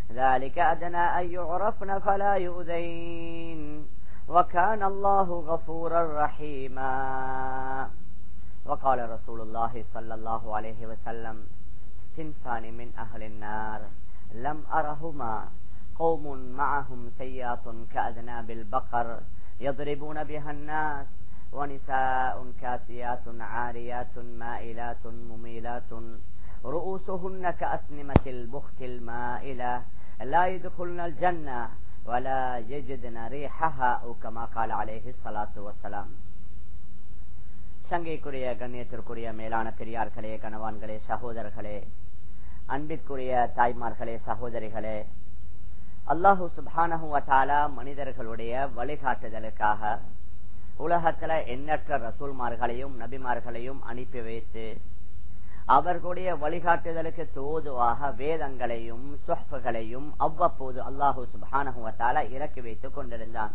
ذلك أدنى أن يعرفن فلا يؤذين وكان الله غفورا رحيما وقال رسول الله صلى الله عليه وسلم صنفان من أهل النار لم أرهما قوم معهم سيات كأذناب البقر يضربون بها الناس ونساء كاسيات عاريات مائلات مميلات رؤوسهن كأسنمة البخت المائلة لا يدخلن الجنة ولا يجدن ريحها أو كما قال عليه الصلاة والسلام சங்கைக்குரிய கண்ணியத்திற்குரிய மேலான பெரியார்களே கணவான்களே சகோதரர்களே அன்பிற்குரிய தாய்மார்களே சகோதரிகளே அல்லாஹு சுபானஹுவத்தாலா மனிதர்களுடைய வழிகாட்டுதலுக்காக உலகத்துல எண்ணற்ற ரசூல்மார்களையும் நபிமார்களையும் அனுப்பி வைத்து அவர்களுடைய வழிகாட்டுதலுக்கு தோதுவாக வேதங்களையும் சொஹ்புகளையும் அவ்வப்போது அல்லாஹூ சுபானஹுவத்தாலா இறக்கி வைத்துக் கொண்டிருந்தான்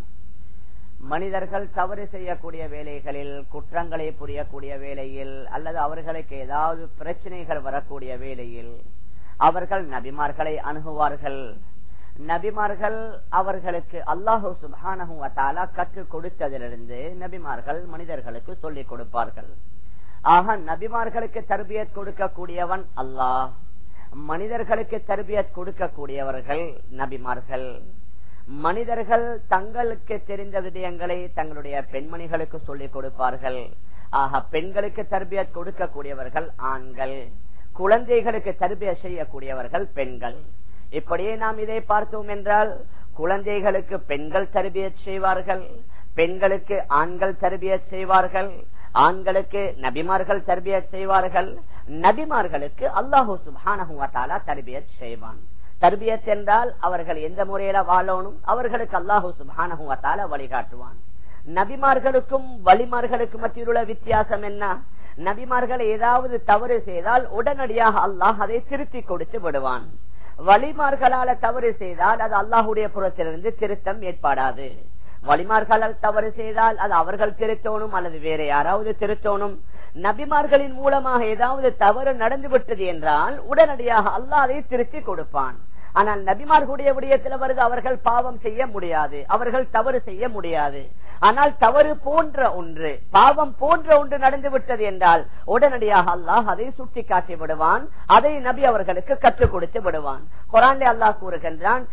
மனிதர்கள் தவறு செய்யக்கூடிய வேலைகளில் குற்றங்களை புரியக்கூடிய வேலையில் அல்லது அவர்களுக்கு ஏதாவது பிரச்சனைகள் வரக்கூடிய வேலையில் அவர்கள் நபிமார்களை அணுகுவார்கள் நபிமார்கள் அவர்களுக்கு அல்லாஹு சுபானஹுவத்தாலா கற்றுக் கொடுத்ததிலிருந்து நபிமார்கள் மனிதர்களுக்கு சொல்லிக் கொடுப்பார்கள் ஆக நபிமார்களுக்கு தர்பியத் கொடுக்கக்கூடியவன் அல்லாஹ் மனிதர்களுக்கு தர்பியத் கொடுக்கக்கூடியவர்கள் நபிமார்கள் மனிதர்கள் தங்களுக்கு தெரிந்த விடயங்களை தங்களுடைய பெண்மணிகளுக்கு சொல்லிக் கொடுப்பார்கள் ஆக பெண்களுக்கு தர்பியத் கொடுக்கக்கூடியவர்கள் ஆண்கள் குழந்தைகளுக்கு தர்பிய செய்யக்கூடியவர்கள் பெண்கள் இப்படியே நாம் இதை பார்த்தோம் என்றால் குழந்தைகளுக்கு பெண்கள் தர்பியத் செய்வார்கள் பெண்களுக்கு ஆண்கள் தர்பியத் செய்வார்கள் ஆண்களுக்கு நபிமார்கள் தர்பியத் செய்வார்கள் நபிமார்களுக்கு அல்லாஹூ சுபானஹுவத்தாலா தர்பியத் செய்வான் தர்பியத் என்றால் அவர்கள் எந்த முறையில வாழணும் அவர்களுக்கு அல்லாஹூ சுபானஹுவத்தால வழிகாட்டுவான் நபிமார்களுக்கும் வலிமார்களுக்கு மத்தியுள்ள வித்தியாசம் என்ன நபிமார்கள் ஏதாவது தவறு செய்தால் உடனடியாக அல்லாஹ் அதை திருத்தி கொடுத்து விடுவான் வலிமார்களால தவறு செய்தால் அது அல்லாஹுடைய புறத்திலிருந்து திருத்தம் ஏற்படாது வலிமார்களால் தவறு செய்தால் அது அவர்கள் திருத்தோணும் அல்லது வேற யாராவது திருத்தோணும் நபிமார்களின் மூலமாக ஏதாவது தவறு நடந்து விட்டது என்றால் உடனடியாக அல்லாஹ் அதை திருத்தி கொடுப்பான் ஆனால் நபிமார்களுடைய விடயத்தில் வருது அவர்கள் பாவம் செய்ய முடியாது அவர்கள் தவறு செய்ய முடியாது ஆனால் தவறு போன்ற ஒன்று பாவம் போன்ற ஒன்று நடந்து விட்டது என்றால் உடனடியாக அல்லாஹ் அதை சுட்டி காட்டி விடுவான் அதை நபி அவர்களுக்கு கற்றுக் கொடுத்து விடுவான் குரான்ல அல்லாஹ் கூறுகின்றான்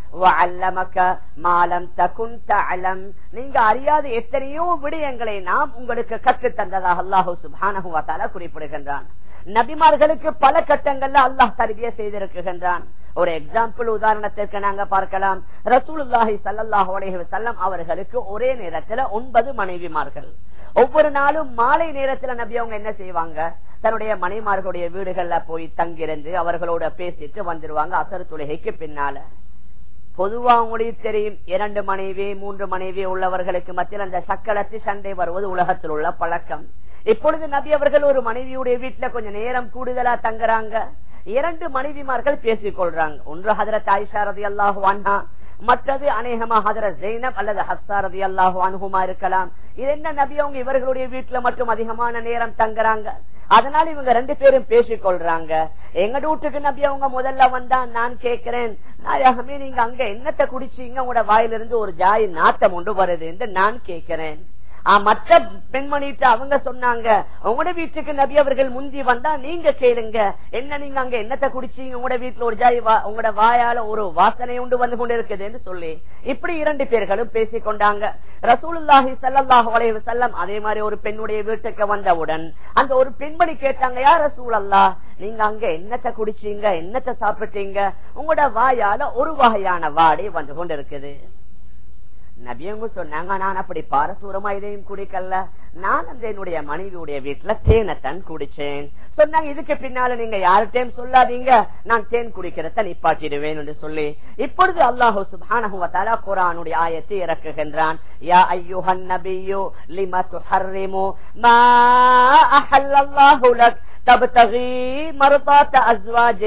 நீங்க அறியாத எத்தனையோ விடயங்களை நாம் உங்களுக்கு கற்றுத் தந்ததாக அல்லாஹூ சுபானஹுவாத்தால குறிப்பிடுகின்றான் நபிமார்களுக்கு பல கட்டங்கள்ல அல்லாஹ் தருவிய செய்திருக்கின்றான் ஒரு எக்ஸாம்பிள் உதாரணத்திற்கு நாங்க பார்க்கலாம் ரசூலுல்லாஹி சல்லாஹூ அலஹி வசல்லம் அவர்களுக்கு ஒரே நேரத்துல ஒன்பது மனைவிமார்கள் ஒவ்வொரு நாளும் மாலை நேரத்துல நபி அவங்க என்ன செய்வாங்க தன்னுடைய மனைமார்களுடைய வீடுகள்ல போய் தங்கிருந்து அவர்களோட பேசிட்டு வந்துருவாங்க அசர் தொழுகைக்கு பின்னால பொதுவா உங்களுக்கு தெரியும் இரண்டு மனைவி மூன்று மனைவி உள்ளவர்களுக்கு மத்தியில் அந்த சக்களத்து சண்டை வருவது உலகத்தில் உள்ள பழக்கம் இப்பொழுது நபி அவர்கள் ஒரு மனைவியுடைய வீட்டுல கொஞ்சம் நேரம் கூடுதலா தங்குறாங்க இரண்டு மனைவிமார்கள் பேசிக் கொள்றாங்க ஒன்று ஹதரத் ஆயிஷா ரதி அல்லாஹு அண்ணா மற்றது அநேகமா ஹதரத் ஜெய்னப் அல்லது ஹப்சா ரதி அல்லாஹு அனுகுமா இருக்கலாம் இது என்ன நபி அவங்க இவர்களுடைய வீட்டுல மட்டும் அதிகமான நேரம் தங்குறாங்க அதனால இவங்க ரெண்டு பேரும் பேசிக் கொள்றாங்க எங்க வீட்டுக்கு நபி அவங்க முதல்ல வந்தா நான் கேட்கிறேன் நாயகமே நீங்க அங்க என்னத்தை குடிச்சீங்க உங்களோட வாயிலிருந்து ஒரு ஜாய் நாட்டம் ஒன்று வருது என்று நான் கேட்கிறேன் மற்ற பெண்மணிட்டு அவங்க சொன்னாங்க உங்களோட வீட்டுக்கு நபி அவர்கள் முந்தி வந்தா நீங்க கேளுங்க என்ன நீங்க அங்க என்னத்தை குடிச்சீங்க உங்களோட வீட்டுல ஒரு ஜாய் உங்களோட வாயால ஒரு வாசனை உண்டு வந்து கொண்டு இருக்குதுன்னு சொல்லி இப்படி இரண்டு பேர்களும் பேசிக் கொண்டாங்க ரசூலுல்லாஹி சல்லாஹு அலைஹி வஸல்லம் அதே மாதிரி ஒரு பெண்ணுடைய வீட்டுக்கு வந்தவுடன் அந்த ஒரு பெண்மணி கேட்டாங்க யார் ரசூல் அல்லா நீங்க அங்க என்னத்தை குடிச்சீங்க என்னத்தை சாப்பிட்டீங்க உங்களோட வாயால ஒரு வகையான வாடை வந்து கொண்டு இருக்குது நபியவங்க சொன்னாங்க நான் அப்படி பாரசூரமா இதையும் குடிக்கல நான் அந்த என்னுடைய மனைவியுடைய வீட்டுல தேனைத்தான் குடிச்சேன் சொன்னாங்க இதுக்கு பின்னால நீங்க யார்கிட்டயும் சொல்லாதீங்க நான் தேன் குடிக்கிறத நிப்பாட்டிடுவேன் என்று சொல்லி இப்பொழுது அல்லாஹு சுபானஹுவத்தாலா குரானுடைய ஆயத்தை இறக்குகின்றான் யா ஐயுஹன் நபியு லிம துஹர்ரிமு மா அஹல்லல்லாஹு லக் تبتغي مرضات أزواجك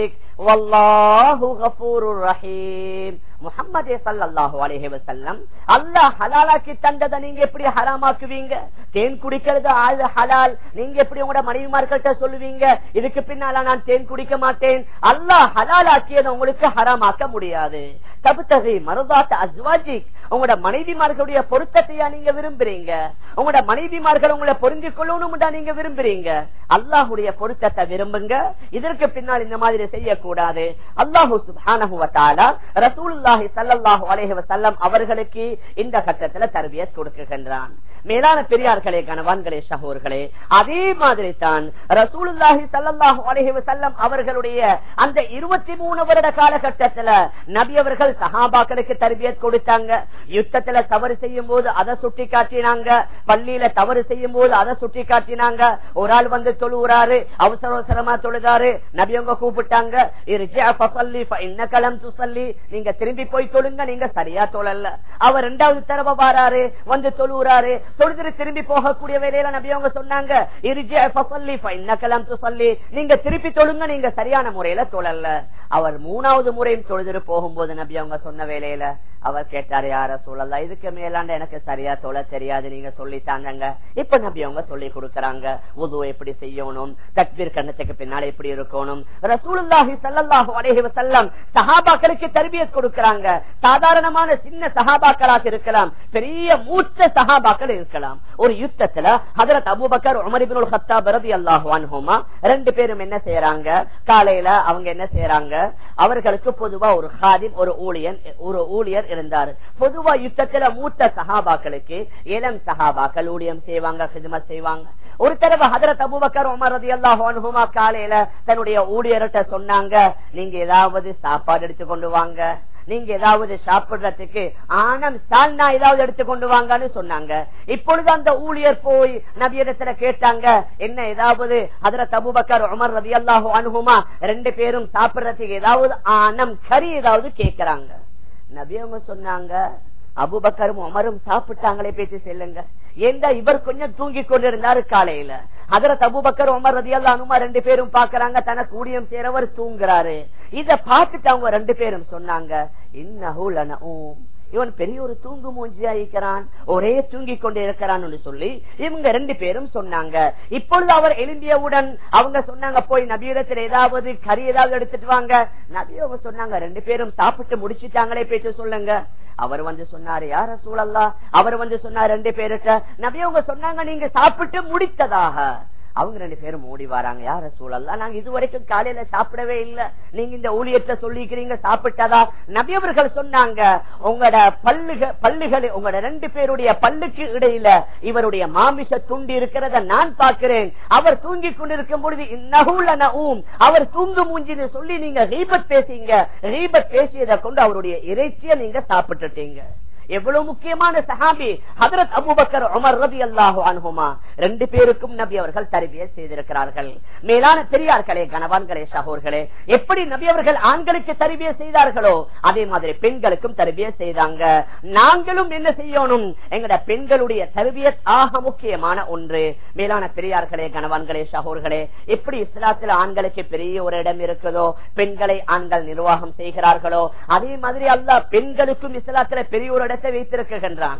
வல்லாஹு கஃபூருர் ரஹீம் முஹம்மதே ஸல்லல்லாஹு அலைஹி வஸல்லம் அல்லாஹ் ஹலாலாக்கி தந்ததை நீங்க எப்படி ஹராமாக்குவீங்க தேன் குடிக்கிறது அது ஹலால் நீங்க எப்படி உங்களோட மனைவிமார்கள்ட்ட சொல்லுவீங்க இதுக்கு பின்னால நான் தேன் குடிக்க மாட்டேன் அல்லாஹ் ஹலாலாக்கியதை உங்களுக்கு ஹராமாக்க முடியாது தபுத்தகை மருதாத்த அஸ்வாஜிக் உங்களோட மனைவிமார்களுடைய பொருத்தத்தையா நீங்க விரும்புறீங்க உங்களோட மனைவிமார்கள் உங்களை பொருந்தி கொள்ளணும்டா நீங்க விரும்புறீங்க அல்லாஹுடைய பொருத்தத்தை விரும்புங்க இதற்கு பின்னால் இந்த மாதிரி செய்யக்கூடாது அல்லாஹு சுப்ஹானஹு வ தஆலா ரசூலுல்லாஹி ஸல்லல்லாஹு அலைஹி வஸல்லம் அவர்களுக்கு இந்த கட்டத்துல தர்பியத் கொடுக்குகின்றான் மேலான பெரியார்களே கணவான்களே சகோர்களே அதே மாதிரி தான் ரசூலுல்லாஹி ஸல்லல்லாஹு அலைஹி வஸல்லம் அவர்களுடைய அந்த 23 வருட காலகட்டத்துல நபி அவர்கள் சஹாபாக்களுக்கு தர்பியத் கொடுத்தாங்க யுத்தத்துல தவறு செய்யும் போது அதை சுட்டி காட்டினாங்க பள்ளியில தவறு செய்யும் போது அதை சுட்டி காட்டினாங்க ஒரு ஆள் வந்து தொழுகிறாரு அவசர அவசரமா தொழுதாரு நபி அவங்க கூப்பிட்டாங்க "இர்ஜிஅ ஃபஸல்லி ஃபஇன்னக லம் துஸல்லி." நீங்க திரும்பி போய் தொழுங்க நீங்க சரியா தொழல அவர் இரண்டாவது தடவை வாராரு வந்து தொழுகிறாரு தொழுதுட்டு திரும்பி போகக்கூடிய வேலையில நபி அவங்க சொன்னாங்க "இர்ஜிஅ ஃபஸல்லி ஃபஇன்னக லம் துஸல்லி." நீங்க திருப்பி தொழுங்க நீங்க சரியான முறையில தொழல அவர் மூணாவது முறையும் தொழுதுட்டு போகும்போது நபி அவங்க சொன்ன வேலையில அவர் கேட்டாரு யார சூழல்லா இதுக்கு மேலாண்ட எனக்கு சரியா தொழ தெரியாது நீங்க சொல்லித்தாங்க இப்ப நபி அவங்க சொல்லி கொடுக்கறாங்க உது எப்படி செய்யணும் தக்பீர் கண்ணத்துக்கு பின்னால எப்படி இருக்கணும் ரசூலுல்லாஹி ஸல்லல்லாஹு அலைஹி வஸல்லம் சஹாபாக்களுக்கு தர்பியத் கொடுக்கறாங்க சாதாரணமான சின்ன சஹாபாக்களாக இருக்கலாம் பெரிய மூத்த சஹாபாக்கள் இருக்கலாம் ஒரு யுத்தத்துல ஹஜரத் அபூபக்கர் உமர் இப்னுல் கத்தாப் ரலியல்லாஹு அன்ஹுமா ரெண்டு பேரும் என்ன செய்யறாங்க காலையில அவங்க என்ன செய்யறாங்க அவர்களுக்கு பொதுவா ஒரு ஹாதிம் ஒரு ஊழியன் ஒரு ஊழியர் இருந்தார் பொதுவா யுத்தத்துல மூத்த சஹாபாக்களுக்கு இளம் சஹாபாக்கள் ஊழியம் செய்வாங்க ஹிதமத் செய்வாங்க ஒரு தடவை ஹதரத் அபூபக்கர் உமர் ரலியல்லாஹு அன்ஹுமா காலையில தன்னுடைய ஊழியர்கிட்ட சொன்னாங்க நீங்க ஏதாவது சாப்பாடு எடுத்து கொண்டு வாங்க நீங்க ஏதாவது சாப்பிடுறதுக்கு ஆனம் சால்னா ஏதாவது எடுத்து கொண்டு வாங்கன்னு சொன்னாங்க இப்பொழுது அந்த ஊழியர் போய் நபியிடத்துல கேட்டாங்க என்ன ஏதாவது அதுல தபுபக்கர் உமர் ரதி அல்லாஹு அனுகுமா ரெண்டு பேரும் சாப்பிடுறதுக்கு ஏதாவது ஆனம் கறி ஏதாவது கேட்கிறாங்க நபி அவங்க சொன்னாங்க அபுபக்கரும் உமரும் சாப்பிட்டாங்களே பேச்சு செல்லுங்க ஏண்டா இவர் கொஞ்சம் தூங்கி கொண்டிருந்தாரு காலையில அதுல தபுபக்கர் உமர் ரதியல்லா அனுமா ரெண்டு பேரும் பாக்குறாங்க தனக்கு ஊழியம் சேரவர் தூங்குறாரு இத பார்த்துட்டு அவங்க ரெண்டு பேரும் சொன்னாங்க இன்னஹூலன இவன் பெரிய ஒரு தூங்கு மூஞ்சியா இருக்கிறான் ஒரே தூங்கி கொண்டே இருக்கிறான் சொல்லி இவங்க ரெண்டு பேரும் சொன்னாங்க இப்பொழுது அவர் எழும்பியவுடன் அவங்க சொன்னாங்க போய் நபியிடத்தில் ஏதாவது கறி ஏதாவது எடுத்துட்டு வாங்க நபி அவங்க சொன்னாங்க ரெண்டு பேரும் சாப்பிட்டு முடிச்சுட்டாங்களே பேச்சு சொல்லுங்க அவர் வந்து சொன்னாரு யார சூழல்லா அவர் வந்து சொன்னார் ரெண்டு பேருட்ட நபி அவங்க சொன்னாங்க நீங்க சாப்பிட்டு முடித்ததாக அவங்க ரெண்டு பேரும் ஓடி வராங்க யார சூழல்ல நாங்க இதுவரைக்கும் காலையில சாப்பிடவே இல்ல நீங்க இந்த ஊழியத்தை சொல்லிக்கிறீங்க சாப்பிட்டதா நபியவர்கள் சொன்னாங்க உங்களோட பல்லுக பல்லுகள் உங்களோட ரெண்டு பேருடைய பல்லுக்கு இடையில இவருடைய மாமிச துண்டு இருக்கிறத நான் பார்க்கிறேன் அவர் தூங்கி கொண்டிருக்கும் பொழுது நகுல நகும் அவர் தூங்கு மூஞ்சின்னு சொல்லி நீங்க ரீபத் பேசிங்க ரீபத் பேசியதை கொண்டு அவருடைய இறைச்சியை நீங்க சாப்பிட்டுட்டீங்க எவ்வளவு முக்கியமான சஹாபி ஹதரத் அபுபக்கர் உமர் ரதி அல்லாஹு அனுகுமா ரெண்டு பேருக்கும் நபி அவர்கள் தருவிய செய்திருக்கிறார்கள் மேலான பெரியார்களே கணவான்களே சகோர்களே எப்படி நபி அவர்கள் ஆண்களுக்கு தருவிய செய்தார்களோ அதே மாதிரி பெண்களுக்கும் தருவிய செய்தாங்க நாங்களும் என்ன செய்யணும் எங்கட பெண்களுடைய தருவிய ஆக முக்கியமான ஒன்று மேலான பெரியார்களே கணவான்களே சகோர்களே எப்படி இஸ்லாத்தில் ஆண்களுக்கு பெரிய ஒரு இடம் இருக்குதோ பெண்களை ஆண்கள் நிர்வாகம் செய்கிறார்களோ அதே மாதிரி அல்ல பெண்களுக்கும் இஸ்லாத்துல பெரிய ஒரு இடத்தை வைத்திருக்கின்றான்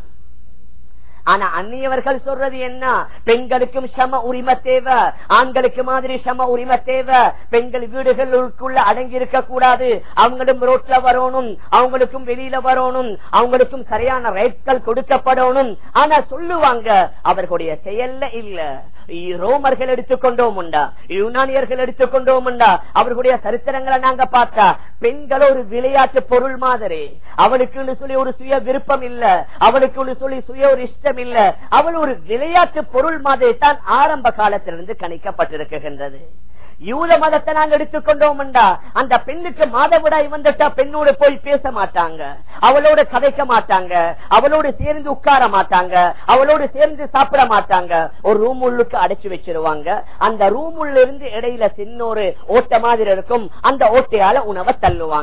ஆனா அந்நியவர்கள் சொல்றது என்ன பெண்களுக்கும் சம உரிமை தேவை ஆண்களுக்கு மாதிரி சம உரிமை தேவை பெண்கள் வீடுகளுக்குள்ள அடங்கி இருக்க கூடாது அவங்களும் ரோட்ல வரணும் அவங்களுக்கும் வெளியில வரணும் அவங்களுக்கும் சரியான ரைட்கள் கொடுக்கப்படணும் ஆனா சொல்லுவாங்க அவர்களுடைய செயல்ல இல்ல ரோமர்கள் எடுத்துக்கொண்டோம் உண்டா யுனானியர்கள் எடுத்துக்கொண்டோம் உண்டா அவர்களுடைய சரித்திரங்களை நாங்க பார்த்தா பெண்கள் ஒரு விளையாட்டு பொருள் மாதிரி அவளுக்கு சொல்லி ஒரு சுய விருப்பம் இல்ல அவளுக்கு சொல்லி சுய ஒரு இஷ்டம் இல்ல அவள் ஒரு விளையாட்டு பொருள் மாதிரி தான் ஆரம்ப காலத்திலிருந்து கணிக்கப்பட்டிருக்கின்றது யூத மதத்தை நாங்க எடுத்துக்கொண்டோம் அந்த பெண்ணுக்கு மாதவிடாய் வந்துட்டா பெண்ணோடு போய் பேச மாட்டாங்க அவளோட கதைக்க மாட்டாங்க அவளோடு சேர்ந்து உட்கார மாட்டாங்க அவளோடு சேர்ந்து சாப்பிட மாட்டாங்க ஒரு ரூம் உள்ளுக்கு அடைச்சு வச்சிருவாங்க அந்த ரூம் உள்ள இருந்து இடையில சின்ன ஒரு ஓட்ட மாதிரி இருக்கும் அந்த ஓட்டையால உணவை தள்ளுவாங்க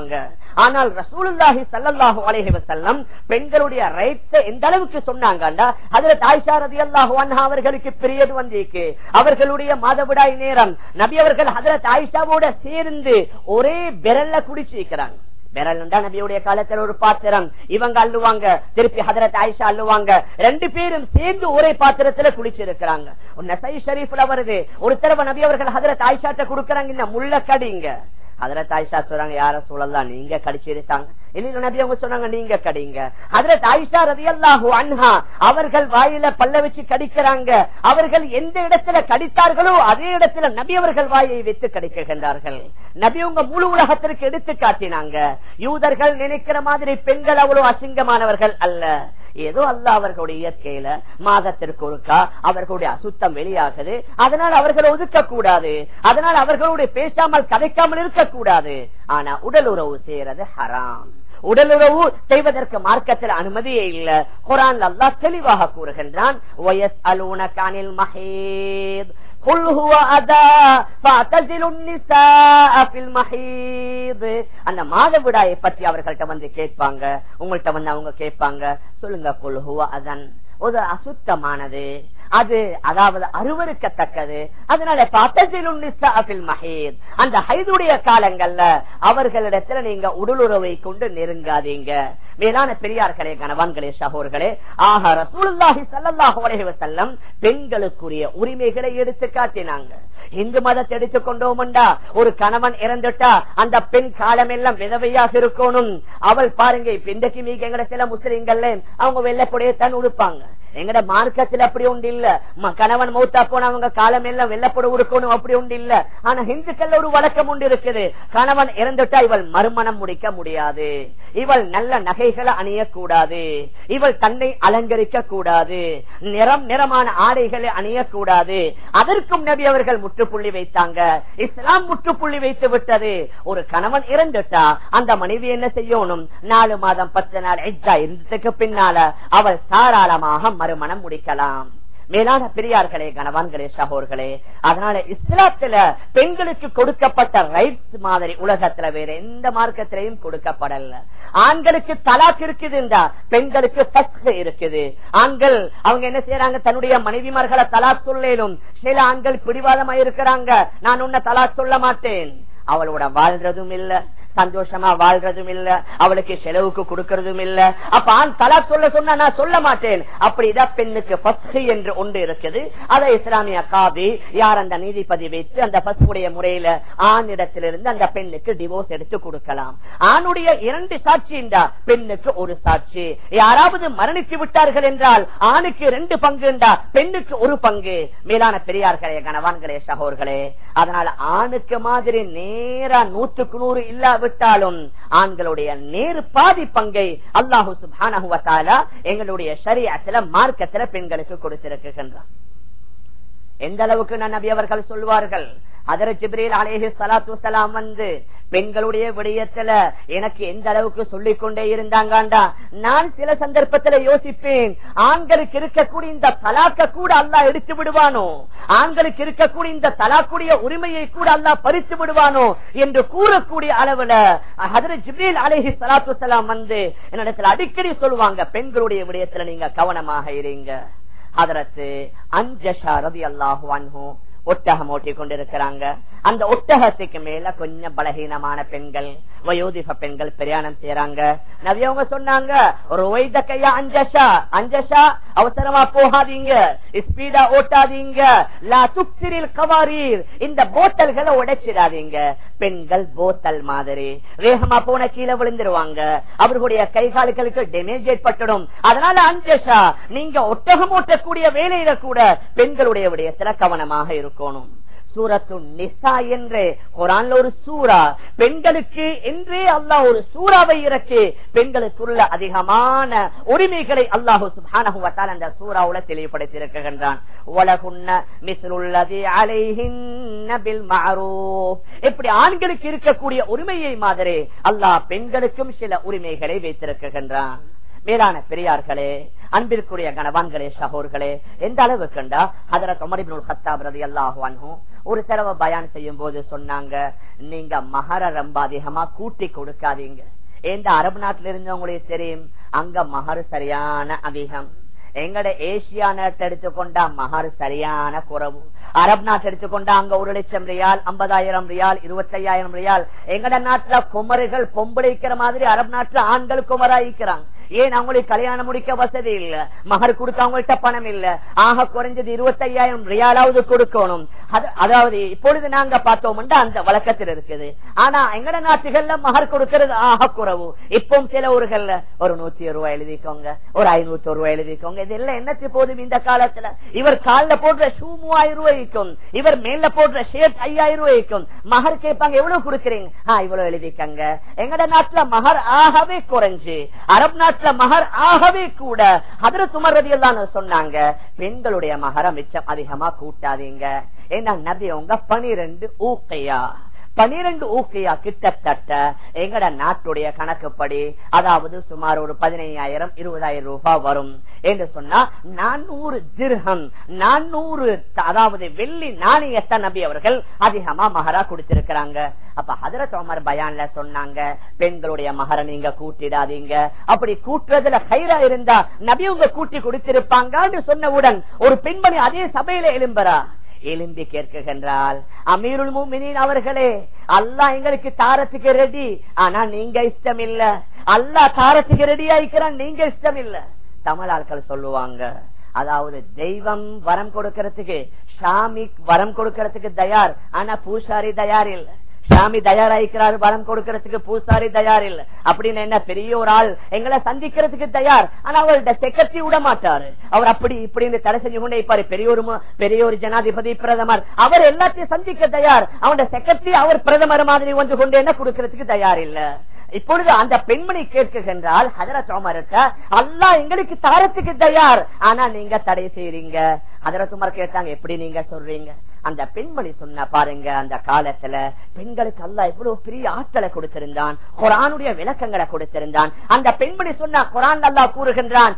ஆனால் ரசூலுல்லாஹி ஸல்லல்லாஹு அலைஹி வஸல்லம் பெண்களுடைய ரைட்ஸ் எந்த அளவுக்கு சொன்னாங்கண்டா அதுல ஆயிஷா ரலியல்லாஹு அன்ஹா அவர்களுக்கு பிரியது வந்திருக்கு அவர்களுடைய மாதவிடாய் நேரம் நபி அவர்கள் ஹஜரத் ஆயிஷாவோட சேர்ந்து ஒரே பெரல்ல குடிச்சிருக்கிறாங்க பெரல் நபியுடைய காலத்துல ஒரு பாத்திரம் இவங்க அள்ளுவாங்க திருப்பி ஹதரத் ஆயிஷா அள்ளுவாங்க ரெண்டு பேரும் சேர்ந்து ஒரே பாத்திரத்துல குளிச்சிருக்கிறாங்க நசை ஷரீஃப்ல வருது ஒரு தடவை நபி அவர்கள் ஹதரத் ஆயிஷாட்ட கொடுக்கறாங்க இந்த முள்ள கடிங்க ஹதரத் ஆயிஷா சொல்றாங்க யார சூழல்லாம் நீங்க கடிச்சிருக்காங்க இல்ல நபி அவங்க சொன்னாங்க நீங்க கடிங்க ஹதரத் ஆயிஷா ரதியல்லாஹு அன்ஹா அவர்கள் வாயில பல்ல வச்சு கடிக்கிறாங்க அவர்கள் எந்த இடத்துல கடித்தார்களோ அதே இடத்துல நபி அவர்கள் வாயை வைத்து கடிக்கின்றார்கள் நபி உங்க முழு உலகத்திற்கு எடுத்து காட்டினாங்க யூதர்கள் நினைக்கிற மாதிரி பெண்கள் அவ்வளவு அசிங்கமானவர்கள் அல்ல ஏதோ அல்ல அவர்களுடைய இயற்கையில மாதத்திற்கு ஒருக்கா அவர்களுடைய அசுத்தம் வெளியாகுது அதனால் அவர்களை ஒதுக்க கூடாது அதனால் அவர்களோடு பேசாமல் கதைக்காமல் இருக்கக்கூடாது ஆனா உடல் உறவு செய்யறது ஹராம் உடலுறவு செய்வதற்கு மார்க்கத்தில் அனுமதியே இல்ல குரான் அல்லாஹ் தெளிவாக கூறுகின்றான் வயஸ் அலூன கானில் மஹேத் قل هو أذى فاعتزلوا النساء في المحيض அந்த மாதவிடாயை பற்றி அவர்கள்ட்ட வந்து கேட்பாங்க உங்கள்ட்ட வந்து அவங்க கேட்பாங்க சொல்லுங்க குல் ஹுவ அதன் ஒரு அசுத்தமானது அது அதாவது அருவருக்கத்தக்கது அதனால மஹீத் அந்த ஹைதுடைய காலங்கள்ல அவர்களிடத்துல நீங்க உடலுறவை கொண்டு நெருங்காதீங்க மேலான பெரியார்களே கணவான்களே சகோர்களே ஆக ரசூலுல்லாஹி ஸல்லல்லாஹு அலைஹி வஸல்லம் பெண்களுக்குரிய உரிமைகளை எடுத்து காட்டினாங்க இந்து மதத்தை எடுத்துக்கொண்டோம்டா ஒரு கணவன் இறந்துட்டா அந்த பெண் காலம் எல்லாம் விதவையாக இருக்கணும் அவள் பாருங்க இப்ப இன்றைக்கு மீக எங்கட சில முஸ்லிம்கள் அவங்க வெள்ளப்படைய தான் உடுப்பாங்க எங்கட மார்க்கத்தில் அப்படி உண்டு இல்ல கணவன் மௌத்தா போன அவங்க காலம் எல்லாம் வெள்ளப்பட உடுக்கணும் அப்படி உண்டு இல்ல ஆனா ஹிந்துக்கள் ஒரு வழக்கம் உண்டு இருக்குது கணவன் இறந்துட்டா இவள் மறுமணம் முடிக்க முடியாது இவள் நல்ல நகைகளை அணியக்கூடாது இவள் தன்னை அலங்கரிக்க கூடாது நிறம் நிறமான ஆடைகளை அணியக்கூடாது அதற்கும் நபி அவர்கள் முற்றுப்புள்ளி வைத்தாங்க இஸ்லாம் முற்றுப்புள்ளி வைத்து விட்டது ஒரு கணவன் இறந்துட்டா அந்த மனைவி என்ன செய்யணும் நாலு மாதம் பத்து நாள் எஜ்ஜா இருந்ததுக்கு பின்னால அவள் தாராளமாக மறுமணம் முடிக்கலாம் மேலான பெரியார்களே கணவான்களே சகோர்களே அதனால இஸ்லாத்துல பெண்களுக்கு கொடுக்கப்பட்ட ரைட்ஸ் மாதிரி உலகத்துல வேற எந்த மார்க்கத்திலையும் கொடுக்கப்படல ஆண்களுக்கு தலாக் இருக்குதுண்டா பெண்களுக்கு ஃபஸ்ட் இருக்குது ஆண்கள் அவங்க என்ன செய்யறாங்க தன்னுடைய மனைவிமார்களை தலாக் சொல்லேனும் சில ஆண்கள் பிடிவாதமா இருக்கிறாங்க நான் உன்னை தலாக் சொல்ல மாட்டேன் அவளோட வாழ்றதும் இல்ல சந்தோஷமா வாழ்றதும் இல்ல அவளுக்கு செலவுக்கு கொடுக்கறதும் இல்ல அப்ப ஆண் தலா சொல்ல சொன்னா நான் சொல்ல மாட்டேன் அப்படிதான் பெண்ணுக்கு பஸ்கு என்று ஒன்று இருக்குது அதை இஸ்லாமிய காபி யார் அந்த நீதிபதி வைத்து அந்த பஸ்குடைய முறையில ஆணிடத்திலிருந்து அந்த பெண்ணுக்கு டிவோர்ஸ் எடுத்து கொடுக்கலாம் ஆணுடைய இரண்டு சாட்சி என்றா பெண்ணுக்கு ஒரு சாட்சி யாராவது மரணித்து விட்டார்கள் என்றால் ஆணுக்கு ரெண்டு பங்கு என்றா பெண்ணுக்கு ஒரு பங்கு மேலான பெரியார்களே கணவான்களே சகோர்களே அதனால ஆணுக்கு மாதிரி நேரா நூற்றுக்கு நூறு இல்லாவிட்டாலும் ஆண்களுடைய நேரு பாதி பங்கை அல்லாஹு சுபான எங்களுடைய சரியத்துல மார்க்கத்துல பெண்களுக்கு கொடுத்திருக்கின்றான் எந்த அளவுக்கு நான் நபி அவர்கள் சொல்வார்கள் அதர ஜிப்ரீல் அலேஹி சலாத்து சலாம் வந்து பெண்களுடைய விடயத்துல எனக்கு எந்த அளவுக்கு சொல்லிக் கொண்டே இருந்தாங்கண்டா நான் சில சந்தர்ப்பத்துல யோசிப்பேன் ஆண்களுக்கு இருக்கக்கூடிய இந்த தலாக்க கூட அல்லா எடுத்து விடுவானோ ஆண்களுக்கு இருக்கக்கூடிய இந்த தலாக்குடைய உரிமையை கூட அல்லா பறித்து விடுவானோ என்று கூறக்கூடிய அளவுல அதர ஜிப்ரீல் அலேஹி சலாத்து சலாம் வந்து என்னிடத்துல அடிக்கடி சொல்லுவாங்க பெண்களுடைய விடயத்துல நீங்க கவனமாக இருங்க அதரத்து அஞ்சஷா ரதி அல்லாஹு அன்ஹூ ஒட்டகம் ஓட்டி கொண்டிருக்கிறாங்க அந்த ஒட்டகத்துக்கு மேல கொஞ்சம் பலகீனமான பெண்கள் வயோதிக பெண்கள் பிரயாணம் செய்யறாங்க நவியவங்க சொன்னாங்க ரோய்த கையா அஞ்சஷா அஞ்சஷா அவசரமா போகாதீங்க ஸ்பீடா ஓட்டாதீங்க லா துக்சிரில் கவாரீர் இந்த போத்தல்களை உடைச்சிடாதீங்க பெண்கள் போத்தல் மாதிரி வேகமா போன கீழே விழுந்துருவாங்க அவர்களுடைய கை கால்களுக்கு டேமேஜ் ஏற்பட்டுடும் அதனால அஞ்சஷா நீங்க ஒட்டகம் ஓட்டக்கூடிய வேலையில கூட பெண்களுடைய விடயத்துல கவனமாக இருக்கணும் சூரத்து நிசா என்று குரான்ல ஒரு சூறா பெண்களுக்கு என்றே அல்லாஹ் ஒரு சூறாவை இறக்கி பெண்களுக்குள்ள அதிகமான உரிமைகளை அல்லாஹு சுபானகுவத்தால் அந்த சூறாவுல தெளிவுபடுத்தி இருக்கின்றான் உலகுன்ன மிஸ்ருள்ளதி அலைஹின் எப்படி ஆண்களுக்கு இருக்கக்கூடிய உரிமையை மாதிரி அல்லாஹ் பெண்களுக்கும் சில உரிமைகளை வைத்திருக்கின்றான் மேலான பெரியார்களே அன்பிற்குரிய கணவான்களே சகோர்களே எந்த அளவு கண்டா அதர தொமரிபுல் கத்தாப் ரதி அல்லாஹுவான்ஹும் ஒரு தடவை பயான் செய்யும் போது சொன்னாங்க நீங்க மகர ரொம்ப அதிகமா கூட்டி கொடுக்காதீங்க இந்த அரபு நாட்டில இருந்தவங்களுக்கு தெரியும் அங்க மகர் சரியான அதிகம் எங்கட ஏசியா நாட்டை எடுத்துக்கொண்டா மகர் சரியான குறவு அரபு நாட்டு எடுத்துக்கொண்டா அங்க ஒரு லட்சம் ரியால் ஐம்பதாயிரம் ரியால் இருபத்தையாயிரம் ரியால் எங்கட நாட்டுல குமரிகள் பொம்பளைக்கிற மாதிரி அரபு நாட்டுல ஆண்கள் குமராயிக்கிறாங்க ஏன் அவங்களுக்கு கல்யாணம் முடிக்க வசதி இல்ல மகர் கொடுக்க அவங்கள்ட்ட பணம் இல்ல ஆக குறைஞ்சது இருபத்தையாயிரம் ரியாலாவது கொடுக்கணும் அதாவது இப்பொழுது நாங்க பார்த்தோம்னா அந்த வழக்கத்தில் இருக்குது ஆனா எங்கட நாட்டுகள்ல மகர் கொடுக்கிறது ஆக குறவு இப்போ சில ஊர்கள்ல ஒரு நூத்தி ரூபாய் எழுதிக்கோங்க ஒரு ஐநூத்தி ரூபாய் எழுதிக்கோங்க இதெல்லாம் என்னத்து போதும் இந்த காலத்துல இவர் கால்ல போடுற ஷூ மூவாயிரம் ரூபாய்க்கும் இவர் மேல போடுற ஷேர்ட் ஐயாயிரம் ரூபாய்க்கும் மகர் கேட்பாங்க எவ்வளவு கொடுக்கறீங்க இவ்வளவு எழுதிக்கங்க எங்கட நாட்டுல மகர் ஆகவே குறைஞ்சு அரபு நாட்டுல மகர் ஆகவே கூட அதிர துமர்றது எல்லாம் சொன்னாங்க பெண்களுடைய மகர மிச்சம் அதிகமா கூட்டாதீங்க ஏன்னா நபி உங்க பனிரெண்டு ஊக்கையா பனிரெண்டு ஊக்கையா கிட்டத்தட்ட எங்கட நாட்டுடைய கணக்குப்படி அதாவது சுமார் ஒரு பதினையாயிரம் இருபதாயிரம் ரூபாய் வரும் என்று சொன்னா நானூறு திர்ஹம் நானூறு அதாவது வெள்ளி நாணயத்தை நபி அவர்கள் அதிகமா மகரா கொடுத்திருக்கிறாங்க அப்ப ஹதரத் உமர் பயான்ல சொன்னாங்க பெண்களுடைய மகர நீங்க கூட்டிடாதீங்க அப்படி கூட்டுறதுல கயிறா இருந்தா நபி உங்க கூட்டி கொடுத்திருப்பாங்கன்னு சொன்னவுடன் ஒரு பெண்மணி அதே சபையில எழும்புறா எலும்பி கேட்கின்றால் அமீருல் மூமினின் அவர்களே அல்லா எங்களுக்கு தாரத்துக்கு ரெடி ஆனா நீங்க இஷ்டம் இல்ல அல்லா தாரத்துக்கு ரெடி ஆயிக்கிறான் நீங்க இஷ்டம் இல்ல தமிழ் ஆட்கள் சொல்லுவாங்க அதாவது தெய்வம் வரம் கொடுக்கறதுக்கு சாமி வரம் கொடுக்கறதுக்கு தயார் ஆனா பூசாரி தயார் இல்ல சாமி தயாராயிக்கிறார் வரம் கொடுக்கறதுக்கு பூசாரி தயார் இல்ல அப்படின்னு என்ன பெரிய ஒரு ஆள் எங்களை சந்திக்கிறதுக்கு தயார் ஆனா அவர்கிட்ட செக்ரட்டரி விட மாட்டாரு அவர் அப்படி இப்படின்னு தடை செஞ்சு கொண்டே இருப்பாரு பெரிய ஒரு பெரிய ஒரு ஜனாதிபதி பிரதமர் அவர் எல்லாத்தையும் சந்திக்க தயார் அவனோட செக்ரட்டரி அவர் பிரதமர் மாதிரி வந்து கொண்டு என்ன கொடுக்கறதுக்கு தயார் இல்ல இப்பொழுது அந்த பெண்மணி கேட்குகின்றால் ஹதரத் உமர்கிட்ட அல்லா எங்களுக்கு தாரத்துக்கு தயார் ஆனா நீங்க தடை செய்யறீங்க ஹதரத் உமர் கேட்டாங்க எப்படி நீங்க சொல்றீங்க அந்த பெண்மணி சொன்ன பாருங்க அந்த காலத்துல பெண்களுக்கு அல்லா எவ்வளவு பெரிய ஆற்றலை கொடுத்திருந்தான் குரானுடைய விளக்கங்களை கொடுத்திருந்தான் அந்த பெண்மணி சொன்ன குரான் அல்லா கூறுகின்றான்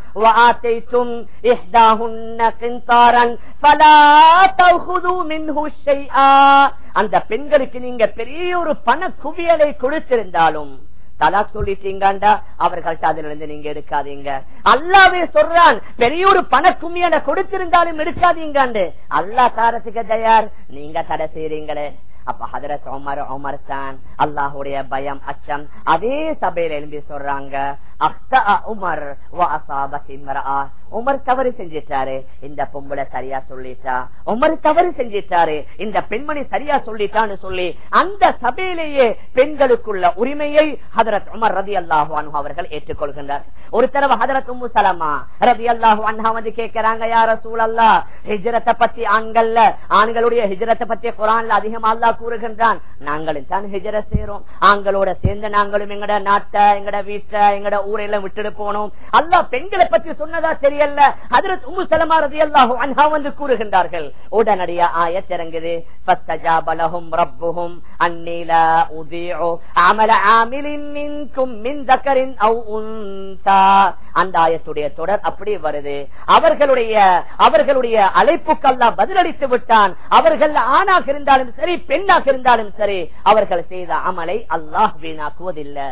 அந்த பெண்களுக்கு நீங்க பெரிய ஒரு பண குவியலை கொடுத்திருந்தாலும் தலாக் சொல்லிட்டீங்கண்டா அவர்கள்ட்ட அதுல இருந்து நீங்க எடுக்காதீங்க அல்லாவே சொல்றான் பெரிய ஒரு பண கும்மியனை கொடுத்திருந்தாலும் எடுக்காதீங்க அல்லா தாரத்துக்கு தயார் நீங்க தடை செய்றீங்களே அப்ப ஹதரத் உமர் உமர் தான் அல்லாஹுடைய பயம் அச்சம் அதே சபையில எழும்பி சொல்றாங்க உமர் உமர் தவறு செஞ்சிட்டாரு இந்த பொம்பளை சரியா சொல்லிட்டா உமர் தவறு செஞ்சிட்டாரு இந்த பெண்மணி சரியா சொல்லிட்டான்னு சொல்லி அந்த சபையிலேயே பெண்களுக்குள்ள உரிமையை ஹதரத் உமர் ரதி அல்லாஹு அன்ஹு அவர்கள் ஏற்றுக்கொள்கின்றார் ஒரு தடவை ஹதரத் உம்மு சலமா ரதி அல்லாஹு அன்ஹா வந்து கேட்கிறாங்க யார சூழல்லா ஹிஜரத்தை பத்தி ஆண்கள்ல ஆண்களுடைய ஹிஜரத்தை பத்தி குரான்ல அதிகமா அல்லா கூறுகின்றான் நாங்களும் தான் ஹிஜர செய்யறோம் ஆண்களோட சேர்ந்து நாங்களும் எங்கட நாட்டை எங்கட வீட்டை எங்கட ஊரெல்லாம் விட்டுட்டு போனோம் அல்லா பெண்களை பத்தி சொன்னதா தெரியல ஹதரத் உம்மு சலமா ரதி அல்லாஹு அன்ஹா வந்து கூறுகின்றார்கள் உடனடியா ஆயத் இறங்குது فاستجاب لهم ربهم أني لا أضيع عمل عامل منكم من ذكر أو أنثى அந்த ஆயத்துடைய தொடர் அப்படி வருது அவர்களுடைய அவர்களுடைய அழைப்புக்கு அல்லா பதிலளித்து விட்டான் அவர்கள் ஆணாக இருந்தாலும் சரி பெண்ணாக இருந்தாலும் சரி அவர்கள் செய்த அமலை அல்லாஹ் வீணாக்குவதில்லை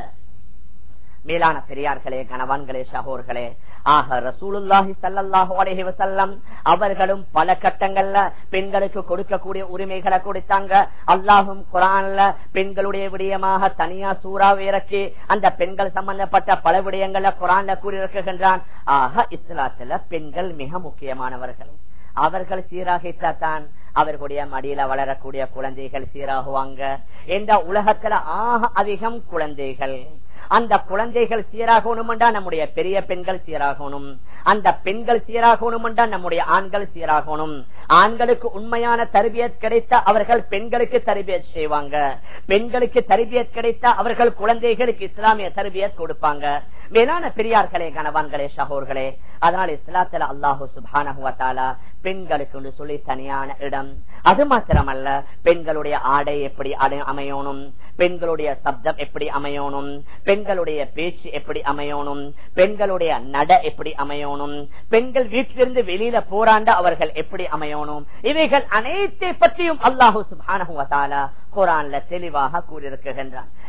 மேலான பெரியார்களே கணவான்களே சகோர்களே ஆக ரசூலுல்லாஹி சல்லாஹூ அலஹி வசல்லம் அவர்களும் பல கட்டங்கள்ல பெண்களுக்கு கொடுக்கக்கூடிய உரிமைகளை கொடுத்தாங்க அல்லாஹும் குரான்ல பெண்களுடைய விடயமாக தனியா சூறாவை இறக்கி அந்த பெண்கள் சம்பந்தப்பட்ட பல விடயங்கள்ல குரான்ல கூறியிருக்கின்றான் ஆக இஸ்லாத்துல பெண்கள் மிக முக்கியமானவர்கள் அவர்கள் சீராகித்தான் அவர்களுடைய மடியில வளரக்கூடிய குழந்தைகள் சீராகுவாங்க என்ற உலகத்துல ஆக அதிகம் குழந்தைகள் அந்த குழந்தைகள் சீராகணும்டா நம்முடைய பெரிய பெண்கள் சீராகணும் அந்த பெண்கள் சீராகணும்டா நம்முடைய ஆண்கள் சீராகணும் ஆண்களுக்கு உண்மையான தருவியத் கிடைத்த அவர்கள் பெண்களுக்கு தருவியத் செய்வாங்க பெண்களுக்கு தருவியத் கிடைத்த அவர்கள் குழந்தைகளுக்கு இஸ்லாமிய தருவியத் கொடுப்பாங்க மேலான பெரியார்களே கணவான்களே சகோர்களே அதனால இஸ்லாத்துல அல்லாஹு சுபானா பெண்களுக்கு சொல்லி தனியான இடம் அது மாத்திரமல்ல பெண்களுடைய ஆடை எப்படி அமையணும் பெண்களுடைய சப்தம் எப்படி அமையணும் பெண்களுடைய பேச்சு எப்படி அமையணும் பெண்களுடைய நட எப்படி அமையணும் பெண்கள் வீட்டிலிருந்து வெளியில போராண்ட அவர்கள் எப்படி அமையணும் இவைகள் அனைத்தை பற்றியும் அல்லாஹூ சுபானா குரான்ல தெளிவாக கூறியிருக்கின்றான்